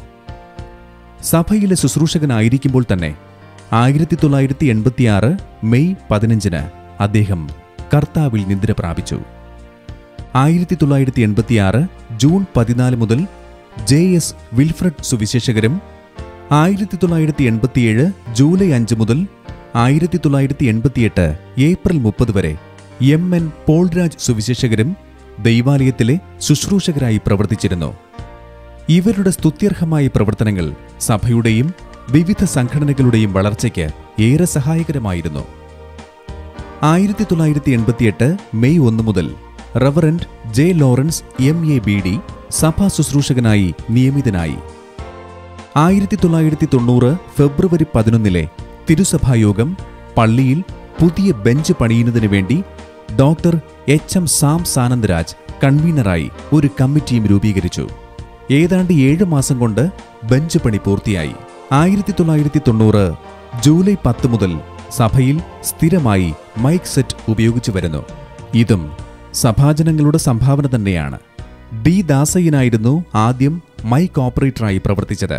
സഭയിലെ ശുശ്രൂഷകനായിരിക്കുമ്പോൾ തന്നെ ആയിരത്തി തൊള്ളായിരത്തി എൺപത്തിയാറ് മെയ് പതിനഞ്ചിന് അദ്ദേഹം കർത്താവിൽ നിദ്ര പ്രാപിച്ചു ആയിരത്തി തൊള്ളായിരത്തി എൺപത്തിയാറ് ജൂൺ പതിനാല് മുതൽ ജെ എസ് വിൽഫ്രഡ് സുവിശേഷകരും ആയിരത്തി തൊള്ളായിരത്തി എൺപത്തിയേഴ് ജൂലൈ അഞ്ച് മുതൽ ആയിരത്തി തൊള്ളായിരത്തി എൺപത്തിയെട്ട് ഏപ്രിൽ മുപ്പത് വരെ എം എൻ പോൾരാജ് സുവിശേഷകരും ദൈവാലയത്തിലെ ശുശ്രൂഷകരായി പ്രവർത്തിച്ചിരുന്നു ഇവരുടെ സ്തുത്യർഹമായ പ്രവർത്തനങ്ങൾ സഭയുടെയും വിവിധ സംഘടനകളുടെയും വളർച്ചയ്ക്ക് ഏറെ സഹായകരമായിരുന്നു ആയിരത്തി തൊള്ളായിരത്തി എൺപത്തിയെട്ട് മെയ് ഒന്ന് മുതൽ reverend J Lawrence M A B D സഭാ ശുശ്രൂഷകനായി നിയമിതനായി ആയിരത്തി തൊള്ളായിരത്തി തൊണ്ണൂറ് ഫെബ്രുവരി പതിനൊന്നിലെ തിരുസഭായോഗം പള്ളിയിൽ പുതിയ ബെഞ്ച് പണിയുന്നതിനു വേണ്ടി doctor H M Sam Sanandaraj കൺവീനറായി ഒരു കമ്മിറ്റിയും രൂപീകരിച്ചു ഏതാണ്ട് ഏഴ് മാസം കൊണ്ട് ബെഞ്ച് പണി പൂർത്തിയായി ആയിരത്തി തൊള്ളായിരത്തി തൊണ്ണൂറ് ജൂലൈ പത്ത് മുതൽ സഭയിൽ സ്ഥിരമായി മൈക്ക് സെറ്റ് ഉപയോഗിച്ചു വരുന്നു ഇതും സഭാജനങ്ങളുടെ സംഭാവന തന്നെയാണ് ഡി ദാസയ്യനായിരുന്നു ആദ്യം മൈക്ക് ഓപ്പറേറ്ററായി പ്രവർത്തിച്ചത്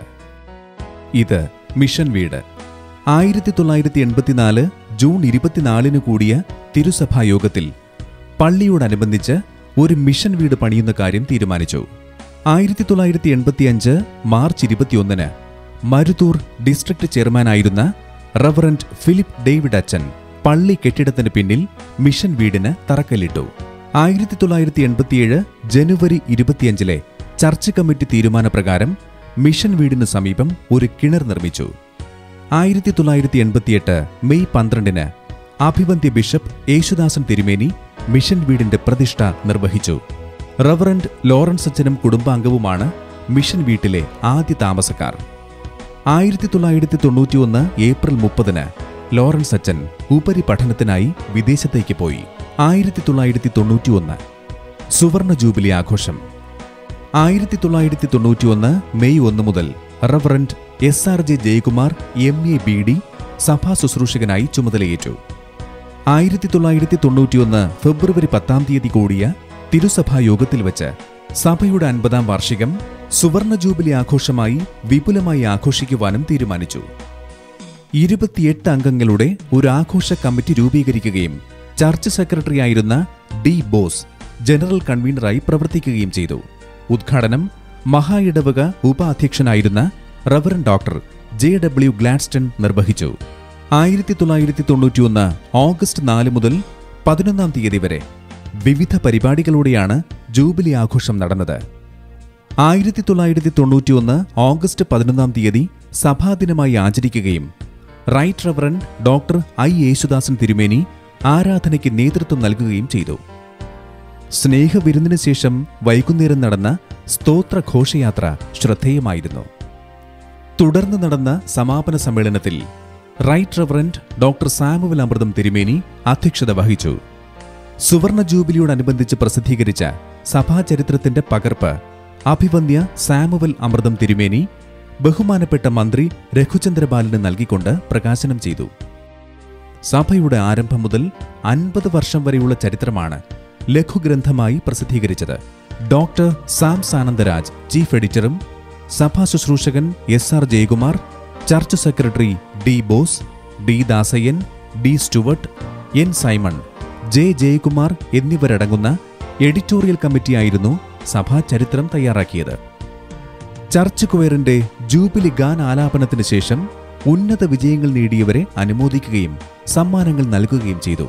ഇത് മിഷൻ വീട് ആയിരത്തി തൊള്ളായിരത്തി എൺപത്തിനാല് ജൂൺ ഇരുപത്തിനാലിന് കൂടിയ തിരുസഭാ യോഗത്തിൽ പള്ളിയോടനുബന്ധിച്ച് ഒരു മിഷൻ വീട് പണിയുന്ന കാര്യം തീരുമാനിച്ചു ആയിരത്തി തൊള്ളായിരത്തി എൺപത്തിയഞ്ച് മാർച്ച് ഇരുപത്തിയൊന്നിന് മരുത്തൂർ ഡിസ്ട്രിക്ട് ചെയർമാനായിരുന്ന റവറന്റ് ഫിലിപ്പ് ഡേവിഡ് അച്ചൻ പള്ളി കെട്ടിടത്തിന് പിന്നിൽ മിഷൻ വീടിന് തറക്കല്ലിട്ടു ആയിരത്തി തൊള്ളായിരത്തി എൺപത്തിയേഴ് ജനുവരി ഇരുപത്തിയഞ്ചിലെ ചർച്ച് കമ്മിറ്റി തീരുമാനപ്രകാരം മിഷൻ വീടിന് സമീപം ഒരു കിണർ നിർമ്മിച്ചു ആയിരത്തി തൊള്ളായിരത്തി എൺപത്തിയെട്ട് മെയ് പന്ത്രണ്ടിന് അഭിവന്ധ്യ ബിഷപ്പ് യേശുദാസൻ തിരുമേനി മിഷൻ വീടിന്റെ പ്രതിഷ്ഠ നിർവഹിച്ചു റവറന്റ് ലോറൻസ് അച്ഛനും കുടുംബാംഗവുമാണ് മിഷൻ വീട്ടിലെ ആദ്യ താമസക്കാർ ആയിരത്തി തൊള്ളായിരത്തി തൊണ്ണൂറ്റിയൊന്ന് ഏപ്രിൽ മുപ്പതിന് ലോറൻസ് അച്ഛൻ ഉപരിപഠനത്തിനായി വിദേശത്തേക്ക് പോയി ആയിരത്തി തൊള്ളായിരത്തി തൊണ്ണൂറ്റിയൊന്ന് സുവർണ ജൂബിലി ആഘോഷം ആയിരത്തി തൊള്ളായിരത്തി തൊണ്ണൂറ്റിയൊന്ന് മെയ് ഒന്ന് മുതൽ reverend S R J Jayakumar M A B D സഭാ ശുശ്രൂഷകനായി ചുമതലയേറ്റു ആയിരത്തി തൊള്ളായിരത്തി തൊണ്ണൂറ്റിയൊന്ന് ഫെബ്രുവരി പത്താം തീയതി കൂടിയ തിരുസഭാ യോഗത്തിൽ വച്ച് സഭയുടെ അൻപതാം വാർഷികം സുവർണ ജൂബിലി ആഘോഷമായി വിപുലമായി ആഘോഷിക്കുവാനും തീരുമാനിച്ചു ഇരുപത്തിയെട്ട് അംഗങ്ങളുടെ ഒരു ആഘോഷ കമ്മിറ്റി രൂപീകരിക്കുകയും ചർച്ച് സെക്രട്ടറിയായിരുന്ന ഡി ബോസ് ജനറൽ കൺവീനറായി പ്രവർത്തിക്കുകയും ചെയ്തു ഉദ്ഘാടനം മഹാ ഇടവക ഉപാധ്യക്ഷനായിരുന്ന reverend doctor J W Gladstone നിർവഹിച്ചു ആയിരത്തി തൊള്ളായിരത്തി തൊണ്ണൂറ്റിയൊന്ന് ഓഗസ്റ്റ് നാല് മുതൽ പതിനൊന്നാം തീയതി വരെ വിവിധ പരിപാടികളോടെയാണ് ജൂബിലി ആഘോഷം നടന്നത് ആയിരത്തി തൊള്ളായിരത്തി തൊണ്ണൂറ്റിയൊന്ന് ഓഗസ്റ്റ് പതിനൊന്നാം തീയതി സഭാദിനമായി ആചരിക്കുകയും right reverend doctor I Yesudasan തിരുമേനി ആരാധനയ്ക്ക് നേതൃത്വം നൽകുകയും ചെയ്തു സ്നേഹവിരുന്നിന് ശേഷം വൈകുന്നേരം നടന്ന സ്തോത്ര ഘോഷയാത്ര ശ്രദ്ധേയമായിരുന്നു തുടർന്ന് നടന്ന സമാപന സമ്മേളനത്തിൽ right reverend doctor Samuel Amritham തിരുമേനി അധ്യക്ഷത വഹിച്ചു സുവർണ ജൂബിലിയോടനുബന്ധിച്ച് പ്രസിദ്ധീകരിച്ച സഭാചരിത്രത്തിന്റെ പകർപ്പ് അഭിവന്യ സാമുവൽ അമൃതം തിരുമേനി ബഹുമാനപ്പെട്ട മന്ത്രി രഘുചന്ദ്രബാലന് നൽകിക്കൊണ്ട് പ്രകാശനം ചെയ്തു സഭയുടെ ആരംഭം മുതൽ അൻപത് വർഷം വരെയുള്ള ചരിത്രമാണ് ലഘുഗ്രന്ഥമായി പ്രസിദ്ധീകരിച്ചത് ഡോക്ടർ സാം സാനന്ദരാജ് ചീഫ് എഡിറ്ററും സഭാ ശുശ്രൂഷകൻ S R Jayakumar church secretary D Bose D Dasayyan D Stuart N Simon J Jayakumar എന്നിവരടങ്ങുന്ന എഡിറ്റോറിയൽ കമ്മിറ്റിയായിരുന്നു സഭാ ചരിത്രം തയ്യാറാക്കിയത് ചർച്ച് ക്വയറിന്റെ ജൂബിലി ഗാൻ ആലാപനത്തിന് ശേഷം ഉന്നത വിജയങ്ങൾ നേടിയവരെ അനുമോദിക്കുകയും സമ്മാനങ്ങൾ നൽകുകയും ചെയ്തു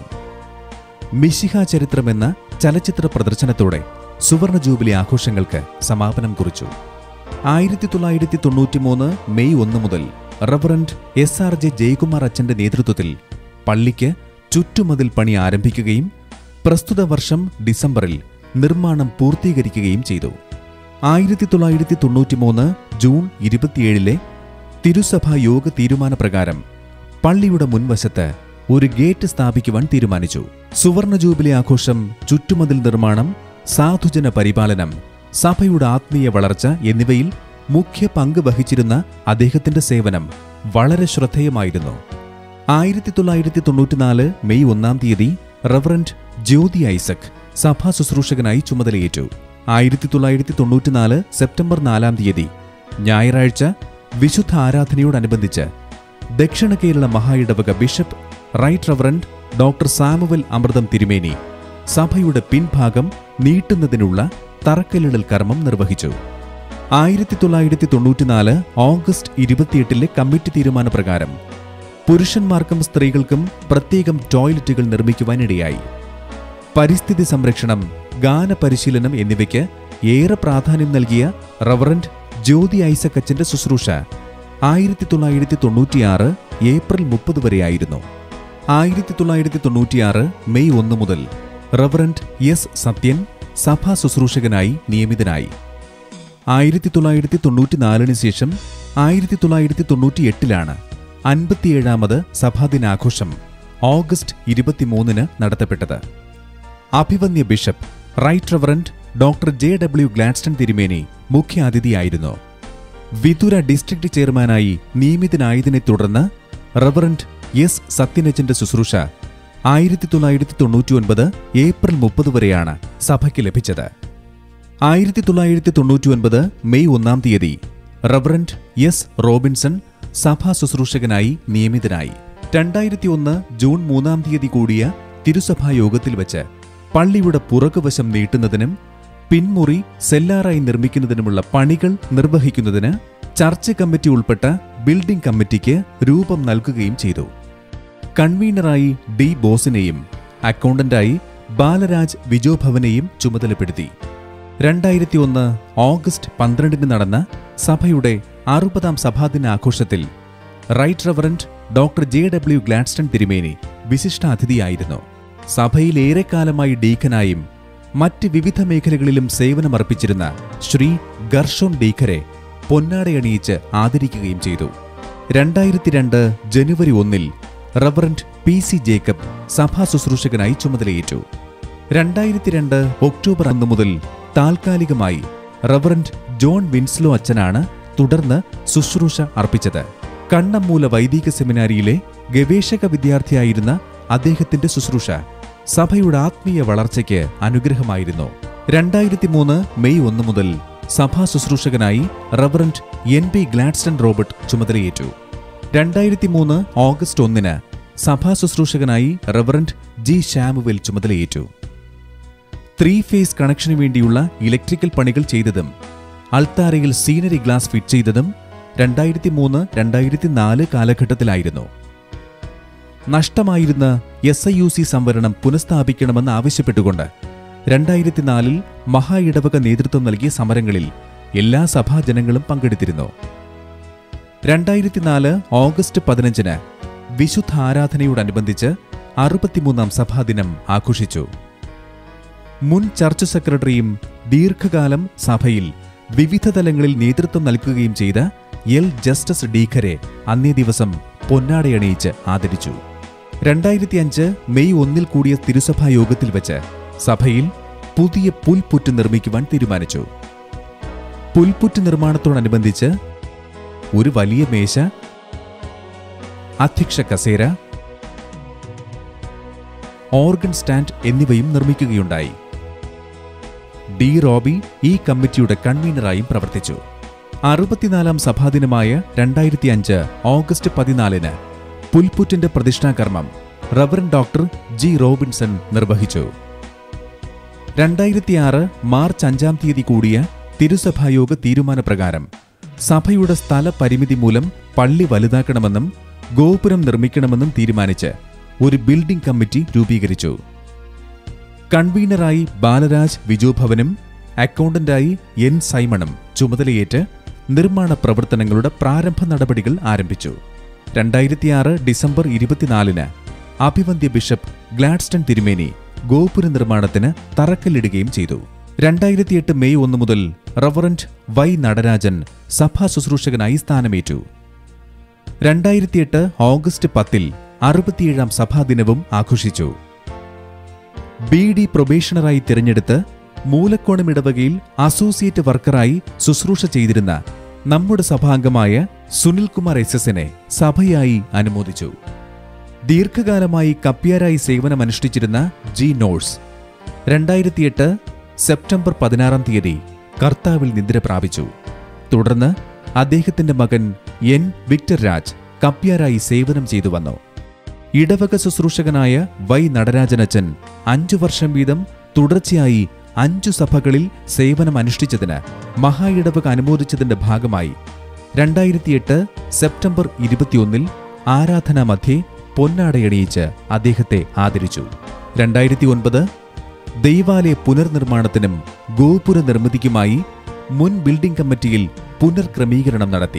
മിശിഹ ചരിത്രം എന്ന ചലച്ചിത്ര പ്രദർശനത്തോടെ സുവർണ ജൂബിലി ആഘോഷങ്ങൾക്ക് സമാപനം കുറിച്ചു ആയിരത്തി തൊള്ളായിരത്തി തൊണ്ണൂറ്റിമൂന്ന് മെയ് ഒന്ന് മുതൽ reverend S R J Jayakumar അച്ഛന്റെ നേതൃത്വത്തിൽ പള്ളിക്ക് ചുറ്റുമതിൽ പണി ആരംഭിക്കുകയും പ്രസ്തുത വർഷം ഡിസംബറിൽ നിർമ്മാണം പൂർത്തീകരിക്കുകയും ചെയ്തു ആയിരത്തി തൊള്ളായിരത്തി തൊണ്ണൂറ്റിമൂന്ന് ജൂൺ ഇരുപത്തിയേഴിലെ തിരുസഭാ യോഗ തീരുമാനപ്രകാരം പള്ളിയുടെ മുൻവശത്ത് ഒരു ഗേറ്റ് സ്ഥാപിക്കുവാൻ തീരുമാനിച്ചു സുവർണ ജൂബിലി ആഘോഷം ചുറ്റുമതിൽ നിർമ്മാണം സാധുജന പരിപാലനം സഭയുടെ ആത്മീയ വളർച്ച എന്നിവയിൽ മുഖ്യ പങ്ക് വഹിച്ചിരുന്ന അദ്ദേഹത്തിന്റെ സേവനം വളരെ ശ്രദ്ധേയമായിരുന്നു ആയിരത്തി തൊള്ളായിരത്തി തൊണ്ണൂറ്റിനാല് മെയ് ഒന്നാം തീയതി റവറന്റ് ജ്യോതി ഐസക് സഭാ ശുശ്രൂഷകനായി ചുമതലയേറ്റു ആയിരത്തി തൊള്ളായിരത്തി തൊണ്ണൂറ്റിനാല് സെപ്റ്റംബർ നാലാം തീയതി ഞായറാഴ്ച വിശുദ്ധ ആരാധനയോടനുബന്ധിച്ച് ദക്ഷിണ കേരള മഹായിടവക bishop right reverend doctor Samuel Amritham തിരുമേനി സഭയുടെ പിൻഭാഗം നീട്ടുന്നതിനുള്ള തറക്കല്ലിടൽ കർമ്മം നിർവഹിച്ചു ആയിരത്തി തൊള്ളായിരത്തി തൊണ്ണൂറ്റിനാല് ഓഗസ്റ്റ് ഇരുപത്തിയെട്ടിലെ കമ്മിറ്റി തീരുമാനപ്രകാരം പുരുഷന്മാർക്കും സ്ത്രീകൾക്കും പ്രത്യേകം ടോയ്ലറ്റുകൾ നിർമ്മിക്കുവാനിടയായി പരിസ്ഥിതി സംരക്ഷണം ഗാന പരിശീലനം എന്നിവയ്ക്ക് ഏറെ പ്രാധാന്യം നൽകിയ റവറന്റ് ജ്യോതി ഐസക് അച്ഛന്റെ ശുശ്രൂഷ ആയിരത്തി തൊള്ളായിരത്തി തൊണ്ണൂറ്റിയാറ് ഏപ്രിൽ മുപ്പത് വരെയായിരുന്നു ആയിരത്തി തൊള്ളായിരത്തി തൊണ്ണൂറ്റിയാറ് മെയ് ഒന്ന് മുതൽ റവറന്റ് എസ് സത്യൻ സഭാ ശുശ്രൂഷകനായി നിയമിതനായി ആയിരത്തി തൊള്ളായിരത്തി തൊണ്ണൂറ്റിനാലിന് ശേഷം ആയിരത്തി തൊള്ളായിരത്തി തൊണ്ണൂറ്റിയെട്ടിലാണ് അൻപത്തിയേഴാമത് സഭാദിനാഘോഷം ഓഗസ്റ്റ് ഇരുപത്തിമൂന്നിന് നടത്തപ്പെട്ടത് അഭിവന്യ bishop right reverend doctor J W Gladstone തിരുമേനി മുഖ്യാതിഥിയായിരുന്നു വിതുര ഡിസ്ട്രിക്ട് ചെയർമാനായി നിയമിതനായതിനെ തുടർന്ന് റവറന്റ് എസ് സത്യനച്ചന്റെ ശുശ്രൂഷ ആയിരത്തി തൊള്ളായിരത്തി തൊണ്ണൂറ്റിയൊൻപത് ഏപ്രിൽ മുപ്പത് വരെയാണ് സഭയ്ക്ക് ലഭിച്ചത് ആയിരത്തി തൊള്ളായിരത്തി തൊണ്ണൂറ്റിയൊൻപത് മെയ് ഒന്നാം തീയതി റവറന്റ് എസ് റോബിൻസൺ സഭാ ശുശ്രൂഷകനായി നിയമിതനായി രണ്ടായിരത്തി ഒന്ന് ജൂൺ മൂന്നാം തീയതി കൂടിയ തിരുസഭാ യോഗത്തിൽ വെച്ച് പള്ളിയുടെ പുറകുവശം നീട്ടുന്നതിനും പിൻമുറി സെല്ലാറായി നിർമ്മിക്കുന്നതിനുമുള്ള പണികൾ നിർവഹിക്കുന്നതിന് ചർച്ച് കമ്മിറ്റി ഉൾപ്പെട്ട ബിൽഡിംഗ് കമ്മിറ്റിക്ക് രൂപം നൽകുകയും ചെയ്തു കൺവീനറായി ഡി ബോസിനെയും അക്കൗണ്ടന്റായി ബാലരാജ് വിജോഭവനെയും ചുമതലപ്പെടുത്തി രണ്ടായിരത്തി ഒന്ന് ഓഗസ്റ്റ് പന്ത്രണ്ടിന് നടന്ന സഭയുടെ അറുപതാം സഭാദിനാഘോഷത്തിൽ right reverend doctor J W Gladstone തിരുമേനി വിശിഷ്ടാതിഥിയായിരുന്നു സഭയിൽ ഏറെക്കാലമായി ഡീക്കനായും മറ്റ് വിവിധ മേഖലകളിലും സേവനമർപ്പിച്ചിരുന്ന ശ്രീ ഗർഷോൺ ഡീക്കറെ പൊന്നാടയണിയിച്ച് ആദരിക്കുകയും ചെയ്തു രണ്ടായിരത്തി രണ്ട് ജനുവരി ഒന്നിൽ റവറന്റ് പി സി ജേക്കബ് സഭാ ശുശ്രൂഷകനായി ചുമതലയേറ്റു രണ്ടായിരത്തി രണ്ട് ഒക്ടോബർ ഒന്ന് മുതൽ താൽക്കാലികമായി റവറന്റ് ജോൺ വിൻസ്ലോ അച്ഛനാണ് തുടർന്ന് ശുശ്രൂഷ അർപ്പിച്ചത് കണ്ണമ്മൂല വൈദിക സെമിനാരിയിലെ ഗവേഷക വിദ്യാർത്ഥിയായിരുന്ന അദ്ദേഹത്തിന്റെ ശുശ്രൂഷ സഭയുടെ ആത്മീയ വളർച്ചയ്ക്ക് അനുഗ്രഹമായിരുന്നു രണ്ടായിരത്തി മൂന്ന് മെയ് ഒന്ന് മുതൽ സഭാ ശുശ്രൂഷകനായി reverend N P Gladstone Robert ചുമതലയേറ്റു രണ്ടായിരത്തി മൂന്ന് ഓഗസ്റ്റ് ഒന്നിന് സഭാ ശുശ്രൂഷകനായി റവറന്റ് ജി ഷാമുവൽ ചുമതലയേറ്റു ത്രീ ഫേസ് കണക്ഷന് വേണ്ടിയുള്ള ഇലക്ട്രിക്കൽ പണികൾ ചെയ്തതും അൾത്താരയിൽ സീനറി ഗ്ലാസ് ഫിറ്റ് ചെയ്തതും രണ്ടായിരത്തി മൂന്ന് രണ്ടായിരത്തി നാല് കാലഘട്ടത്തിലായിരുന്നു നഷ്ടമായിരുന്ന എസ് ഐ യു സി സംവരണം പുനഃസ്ഥാപിക്കണമെന്ന് ആവശ്യപ്പെട്ടുകൊണ്ട് രണ്ടായിരത്തി നാലിൽ മഹാ ഇടവക നേതൃത്വം നൽകിയ സമരങ്ങളിൽ എല്ലാ സഭാജനങ്ങളും പങ്കെടുത്തിരുന്നു രണ്ടായിരത്തി നാല് ഓഗസ്റ്റ് പതിനഞ്ചിന് വിശുദ്ധ ആരാധനയോടനുബന്ധിച്ച് അറുപത്തിമൂന്നാം സഭാദിനം ആഘോഷിച്ചു മുൻ ചർച്ച് സെക്രട്ടറിയും ദീർഘകാലം സഭയിൽ വിവിധ തലങ്ങളിൽ നേതൃത്വം നൽകുകയും ചെയ്ത എൽ ജസ്റ്റിസ് ഡീഖരെ അന്നേ ദിവസം പൊന്നാടയണിയിച്ച് ആദരിച്ചു രണ്ടായിരത്തി അഞ്ച് മെയ് ഒന്നിൽ കൂടിയ തിരുസഭാ യോഗത്തിൽ വെച്ച് സഭയിൽ പുതിയ പുൽപ്പുറ്റ് നിർമ്മിക്കുവാൻ തീരുമാനിച്ചു പുൽപ്പുറ്റ് നിർമ്മാണത്തോടനുബന്ധിച്ച് ഒരു വലിയ മേശ അധ്യക്ഷ കസേര ഓർഗൻ സ്റ്റാൻഡ് എന്നിവയും നിർമ്മിക്കുകയുണ്ടായി ഡി റോബി ഈ കമ്മിറ്റിയുടെ കൺവീനറായും പ്രവർത്തിച്ചു അറുപത്തിനാലാം സഭാദിനമായ രണ്ടായിരത്തി അഞ്ച് ഓഗസ്റ്റ് പതിനാലിന് പുൽപ്പുറ്റിന്റെ പ്രതിഷ്ഠാകർമ്മം റവറൻ ഡോക്ടർ ജി റോബിൻസൺ നിർവഹിച്ചു രണ്ടായിരത്തിയാറ് മാർച്ച് അഞ്ചാം തീയതി കൂടിയ തിരുസഭായോഗ തീരുമാനപ്രകാരം സഭയുടെ സ്ഥല പരിമിതി മൂലം പള്ളി വലുതാക്കണമെന്നും ഗോപുരം നിർമ്മിക്കണമെന്നും തീരുമാനിച്ച് ഒരു ബിൽഡിംഗ് കമ്മിറ്റി രൂപീകരിച്ചു കൺവീനറായി ബാലരാജ് വിജോഭവനും അക്കൗണ്ടന്റായി എൻ സൈമണും ചുമതലയേറ്റ് നിർമ്മാണ പ്രവർത്തനങ്ങളുടെ പ്രാരംഭ നടപടികൾ ആരംഭിച്ചു രണ്ടായിരത്തിയാറ് ഡിസംബർ ഇരുപത്തിനാലിന് അഭിവന്ധ്യ ബിഷപ്പ് ഗ്ലാഡ്സ്റ്റൺ തിരുമേനി ഗോപുര നിർമ്മാണത്തിന് തറക്കല്ലിടുകയും ചെയ്തു രണ്ടായിരത്തിയെട്ട് മെയ് ഒന്ന് മുതൽ റവറന്റ് വൈ നടരാജൻ സഭാ ശുശ്രൂഷകനായി സ്ഥാനമേറ്റു രണ്ടായിരത്തിയെട്ട് ഓഗസ്റ്റ് പത്തിൽ അറുപത്തിയേഴാം സഭാദിനവും ആഘോഷിച്ചു ബി ഡി പ്രൊബേഷണറായി തിരഞ്ഞെടുത്ത് മൂലക്കോണം ഇടവകയിൽ അസോസിയേറ്റ് വർക്കറായി ശുശ്രൂഷ ചെയ്തിരുന്ന നമ്മുടെ സഭാംഗമായ സുനിൽകുമാർ എസ് എസിനെ സഭയായി അനുമോദിച്ചു ദീർഘകാലമായി കപ്പ്യാരായി സേവനമനുഷ്ഠിച്ചിരുന്ന ജി നോഴ്സ് രണ്ടായിരത്തിയെട്ട് സെപ്റ്റംബർ പതിനാറാം തീയതി കർത്താവിൽ നിദ്ര പ്രാപിച്ചു തുടർന്ന് അദ്ദേഹത്തിന്റെ മകൻ എൻ വിക്ടർ രാജ് കപ്പ്യാരായി സേവനം ചെയ്തു വന്നു ഇടവക ശുശ്രൂഷകനായ വൈ നടരാജനച്ചൻ അഞ്ചു വർഷം വീതം തുടർച്ചയായി അഞ്ചു സഭകളിൽ സേവനം അനുഷ്ഠിച്ചതിന് മഹാ ഇടവക അനുമോദിച്ചതിന്റെ ഭാഗമായി രണ്ടായിരത്തിയെട്ട് സെപ്റ്റംബർ ഇരുപത്തിയൊന്നിൽ ആരാധനാ മധ്യേ പൊന്നാടയണിയിച്ച് അദ്ദേഹത്തെ ആദരിച്ചു രണ്ടായിരത്തി ഒൻപത് ദൈവാലയ പുനർനിർമ്മാണത്തിനും ഗോപുര നിർമ്മിതിക്കുമായി മുൻ ബിൽഡിംഗ് കമ്മിറ്റിയിൽ പുനർക്രമീകരണം നടത്തി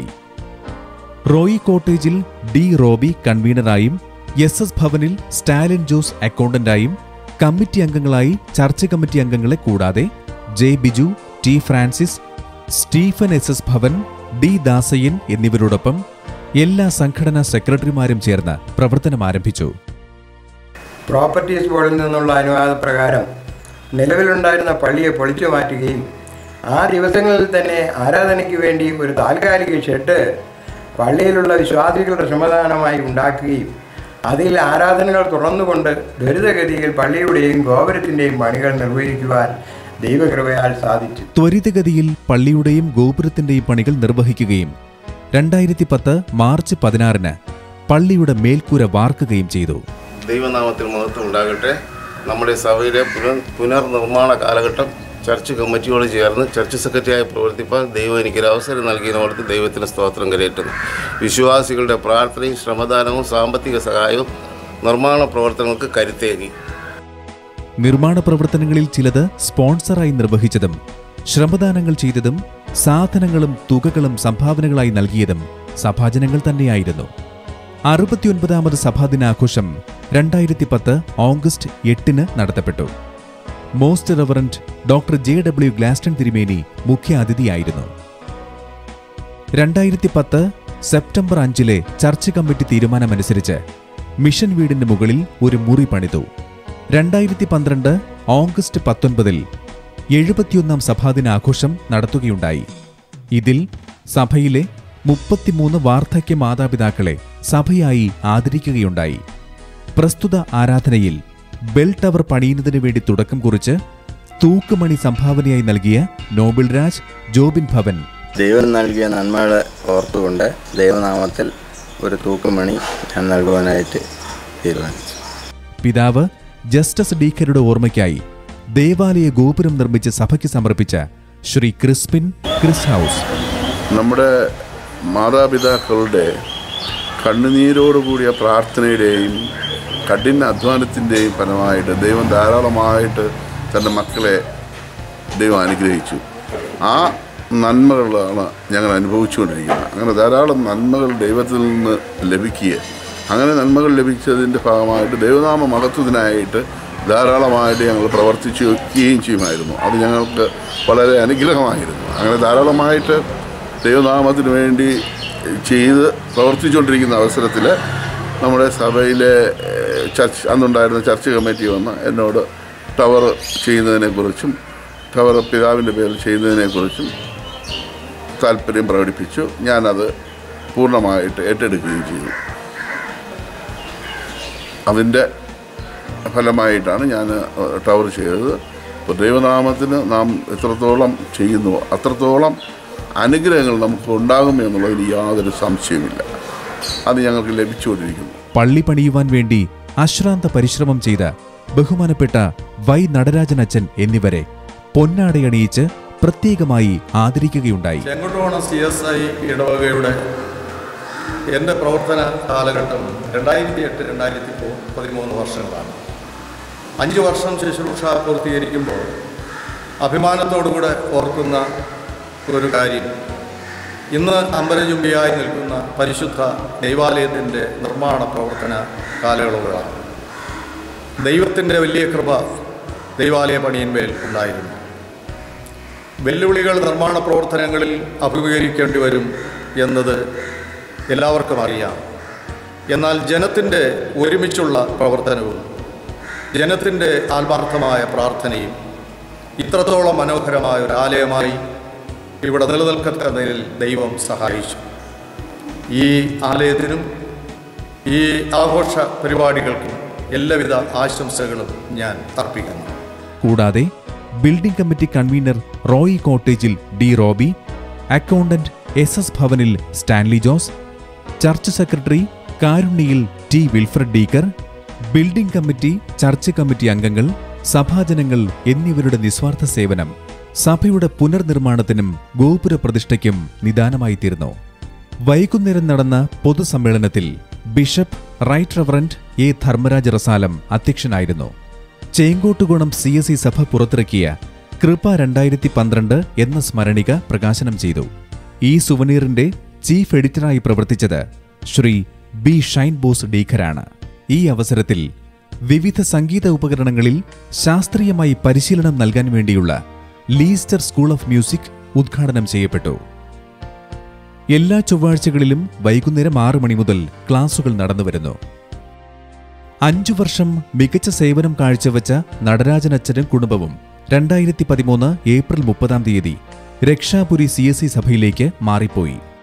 റോയി കോട്ടേജിൽ ഡി റോബി കൺവീനറായും എസ് എസ് ഭവനിൽ സ്റ്റാലിൻ ജോസ് അക്കൗണ്ടന്റായും കമ്മിറ്റി അംഗങ്ങളായി ചർച്ച കമ്മിറ്റി അംഗങ്ങളെ കൂടാതെ J Biju T Francis Stephen S S Bhavan D Dasayyan എന്നിവരോടൊപ്പം എല്ലാ സംഘടനാ സെക്രട്ടറിമാരും ചേർന്ന് പ്രവർത്തനം ആരംഭിച്ചു പ്രോപ്പർട്ടീസ് ബോർഡിൽ നിന്നുള്ള അനുവാദപ്രകാരം നിലവിലുണ്ടായിരുന്ന പള്ളിയെ പൊളിച്ചു മാറ്റുകയും ആ ദിവസങ്ങളിൽ തന്നെ ആരാധനയ്ക്ക് വേണ്ടി ഒരു താൽക്കാലിക ഷെഡ് പള്ളിയിലുള്ള വിശ്വാസികളുടെ ശ്രമദാനമായി ഉണ്ടാക്കുകയും അതിൽ ആരാധനകൾ തുടർന്നുകൊണ്ട് ത്വരിതഗതിയിൽ പള്ളിയുടെയും ഗോപുരത്തിൻ്റെയും പണികൾ നിർവഹിക്കുവാൻ ദൈവകൃപയാൽ സാധിച്ചു ത്വരിതഗതിയിൽ പള്ളിയുടെയും ഗോപുരത്തിന്റെയും പണികൾ നിർവഹിക്കുകയും രണ്ടായിരത്തി പത്ത് മാർച്ച് പതിനാറിന് പള്ളിയുടെ മേൽക്കൂര വാർക്കുകയും ചെയ്തു ദൈവനാമത്തിൽ മഹത്വം ഉണ്ടാകട്ടെ നമ്മുടെ സഭയിലെ പുനർ പുനർനിർമ്മാണ കാലഘട്ടം ചർച്ച് കമ്മിറ്റിയോട് ചേർന്ന് ചർച്ച് സെക്രട്ടറിയായി പ്രവർത്തിപ്പാൻ ദൈവം എനിക്കൊരു അവസരം നൽകിയതിനോർത്ത് ദൈവത്തിന് സ്തോത്രം കരയറ്റുന്നു വിശ്വാസികളുടെ പ്രാർത്ഥനയും ശ്രമദാനവും സാമ്പത്തിക സഹായവും നിർമ്മാണ പ്രവർത്തനങ്ങൾക്ക് കരുത്തേകി നിർമ്മാണ പ്രവർത്തനങ്ങളിൽ ചിലത് സ്പോൺസറായി നിർവഹിച്ചതും ശ്രമദാനങ്ങൾ ചെയ്തതും സാധനങ്ങളും തുകകളും സംഭാവനകളായി നൽകിയതും സഭാജനങ്ങൾ തന്നെയായിരുന്നു അറുപത്തിയൊൻപതാമത് സഭാദിനാഘോഷം രണ്ടായിരത്തി പത്ത് ഓഗസ്റ്റ് എട്ടിന് നടത്തപ്പെട്ടു most reverend doctor J W Gladstone തിരുമേനി മുഖ്യ അതിഥിയായിരുന്നു രണ്ടായിരത്തി പത്ത് സെപ്റ്റംബർ അഞ്ചിലെ ചർച്ച് കമ്മിറ്റി തീരുമാനമനുസരിച്ച് മിഷൻ വീടിന് മുകളിൽ ഒരു മുറി പണിതു രണ്ടായിരത്തി പന്ത്രണ്ട് ഓഗസ്റ്റ് പത്തൊൻപതിൽ എഴുപത്തിയൊന്നാം സഭാദിനാഘോഷം നടത്തുകയുണ്ടായി ഇതിൽ സഭയിലെ മുപ്പത്തിമൂന്ന് വാർദ്ധക്യ മാതാപിതാക്കളെ സഭയായി ആദരിക്കുകയുണ്ടായി പ്രസ്തുത ആരാധനയിൽ ബെൽ ടവർ പണിയുന്നതിനു വേണ്ടി തുടക്കം കുറിച്ച് തൂക്കുമണി സംഭാവനയായി നൽകിയ നോബിൾ രാജ് ജോബിൻ ഭവൻ ദൈവം നൽകിയ നന്മകളെ ഓർത്തുകൊണ്ട് ദൈവനാമത്തിൽ ഒരു തൂക്കുമണി ഞാൻ നൽകുവാനായിട്ട് തീരുമാനിച്ചു പിതാവ് ജസ്റ്റിസ് ഡീക്കരുടെ ഓർമ്മയ്ക്കായി ദേവാലയ ഗോപുരം നിർമ്മിച്ച് സഭയ്ക്ക് സമർപ്പിച്ച ശ്രീ ക്രിസ്പിൻ ക്രിസ് ഹൗസ് നമ്മുടെ മാതാപിതാക്കളുടെ കണ്ണുനീരോടുകൂടിയ പ്രാർത്ഥനയുടെയും കഠിന അധ്വാനത്തിൻ്റെയും ഫലമായിട്ട് ദൈവം ധാരാളമായിട്ട് തൻ്റെ മക്കളെ ദൈവം അനുഗ്രഹിച്ചു ആ നന്മകളാണ് ഞങ്ങൾ അനുഭവിച്ചുകൊണ്ടിരിക്കുന്നത് അങ്ങനെ ധാരാളം നന്മകൾ ദൈവത്തിൽ നിന്ന് ലഭിക്കുക അങ്ങനെ നന്മകൾ ലഭിച്ചതിൻ്റെ ഭാഗമായിട്ട് ദൈവനാമ മഹത്വത്തിനായിട്ട് ധാരാളമായിട്ട് ഞങ്ങൾ പ്രവർത്തിച്ചു വയ്ക്കുകയും ചെയ്യുമായിരുന്നു അത് ഞങ്ങൾക്ക് വളരെ അനുഗ്രഹമായിരുന്നു അങ്ങനെ ധാരാളമായിട്ട് ദൈവനാമത്തിന് വേണ്ടി ചെയ്ത് പ്രവർത്തിച്ചുകൊണ്ടിരിക്കുന്ന അവസരത്തിൽ നമ്മുടെ സഭയിലെ ഏഹ്, ചർച്ച് അന്നുണ്ടായിരുന്ന ചർച്ച് കമ്മിറ്റി വന്ന് എന്നോട് ടവർ ചെയ്യുന്നതിനെക്കുറിച്ചും ടവർ പിതാവിൻ്റെ പേരിൽ ചെയ്യുന്നതിനെക്കുറിച്ചും താല്പര്യം പ്രകടിപ്പിച്ചു ഞാനത് പൂർണ്ണമായിട്ട് ഏറ്റെടുക്കുകയും ചെയ്തു അതിൻ്റെ ഫലമായിട്ടാണ് ഞാൻ ടവർ ചെയ്തത് ഇപ്പോൾ ദൈവനാമത്തിന് നാം എത്രത്തോളം ചെയ്യുന്നുവോ അത്രത്തോളം അനുഗ്രഹങ്ങൾ നമുക്ക് ഉണ്ടാകും എന്നുള്ളതിൽ യാതൊരു സംശയമില്ല അത് ഞങ്ങൾക്ക് ലഭിച്ചുകൊണ്ടിരിക്കുന്നു പള്ളി പണിയുവാൻ വേണ്ടി അശ്രാന്ത പരിശ്രമം ചെയ്ത ബഹുമാനപ്പെട്ട വൈ നടരാജൻ അച്ഛൻ എന്നിവരെ പൊന്നാടയണിയിച്ച് പ്രത്യേകമായി ആദരിക്കുകയുണ്ടായി ചെങ്കോട്ടോണം സി എസ് ഐ ഇടവകയുടെ എൻ്റെ പ്രവർത്തന കാലഘട്ടം രണ്ടായിരത്തി എട്ട് രണ്ടായിരത്തി പതിമൂന്ന് വർഷങ്ങളാണ് അഞ്ച് വർഷം ശുശ്രൂഷ പൂർത്തീകരിക്കുമ്പോൾ അഭിമാനത്തോടുകൂടെ ഓർക്കുന്ന ഒരു കാര്യം ഇന്ന് അമ്പരചുംബിയായി നിൽക്കുന്ന പരിശുദ്ധ ദൈവാലയത്തിൻ്റെ നിർമ്മാണ പ്രവർത്തന കാലയളവുകളാണ് ദൈവത്തിൻ്റെ വലിയ കൃപ ദൈവാലയ പണിയന്മേൽ ഉണ്ടായിരുന്നു വെല്ലുവിളികൾ നിർമ്മാണ പ്രവർത്തനങ്ങളിൽ അഭിമുഖീകരിക്കേണ്ടി വരും എന്നത് എല്ലാവർക്കും അറിയാം എന്നാൽ ജനത്തിൻ്റെ ഒരുമിച്ചുള്ള പ്രവർത്തനവും ജനത്തിൻ്റെ ആത്മാർത്ഥമായ പ്രാർത്ഥനയും ഇത്രത്തോളം മനോഹരമായ ഒരു ആലയമായി ഇവിടെ നിലനിൽക്കുന്നതിൽ ദൈവം സഹായിച്ചു ഈ ആലയത്തിനും ഈ ആഘോഷ പരിപാടികൾക്കും എല്ലാവിധ ആശംസകളും ഞാൻ അർപ്പിക്കുന്നു കൂടാതെ ബിൽഡിംഗ് കമ്മിറ്റി കൺവീനർ റോയി കോട്ടേജിൽ D Roby accountant S S ഭവനിൽ സ്റ്റാൻലി ജോസ് ചർച്ച് സെക്രട്ടറി കാരുണ്യയിൽ T Wilfred Deekar building committee church committee അംഗങ്ങൾ സഭാജനങ്ങൾ എന്നിവരുടെ നിസ്വാർത്ഥ സേവനം സഭയുടെ പുനർനിർമ്മാണത്തിനും ഗോപുര പ്രതിഷ്ഠയ്ക്കും നിദാനമായി തീർന്നു വൈകുന്നേരം നടന്ന പൊതുസമ്മേളനത്തിൽ bishop right reverend A Dharmaraj Rasalam അധ്യക്ഷനായിരുന്നു ചേങ്കോട്ടുകുണം സി എസ് ഇ സഭ പുറത്തിറക്കിയ കൃപ രണ്ടായിരത്തി പന്ത്രണ്ട് എന്ന സ്മരണിക പ്രകാശനം ചെയ്തു ഈ സുവനീറിന്റെ ചീഫ് എഡിറ്ററായി പ്രവർത്തിച്ചത് ശ്രീ ബി ഷൈൻ ബോസ് ഡീഖരാണ് ഈ അവസരത്തിൽ വിവിധ സംഗീത ഉപകരണങ്ങളിൽ ശാസ്ത്രീയമായി പരിശീലനം നൽകാൻ വേണ്ടിയുള്ള ലീസ്റ്റർ സ്കൂൾ ഓഫ് മ്യൂസിക് ഉദ്ഘാടനം ചെയ്യപ്പെട്ടു എല്ലാ ചൊവ്വാഴ്ചകളിലും വൈകുന്നേരം ആറ് മണി മുതൽ ക്ലാസുകൾ നടന്നുവരുന്നു അഞ്ചു വർഷം മികച്ച സേവനം കാഴ്ചവെച്ച നടരാജനച്ചനും കുടുംബവും രണ്ടായിരത്തി പതിമൂന്ന് ഏപ്രിൽ മുപ്പതാം തീയതി രക്ഷാപുരി സി എസ് സഭയിലേക്ക് മാറിപ്പോയി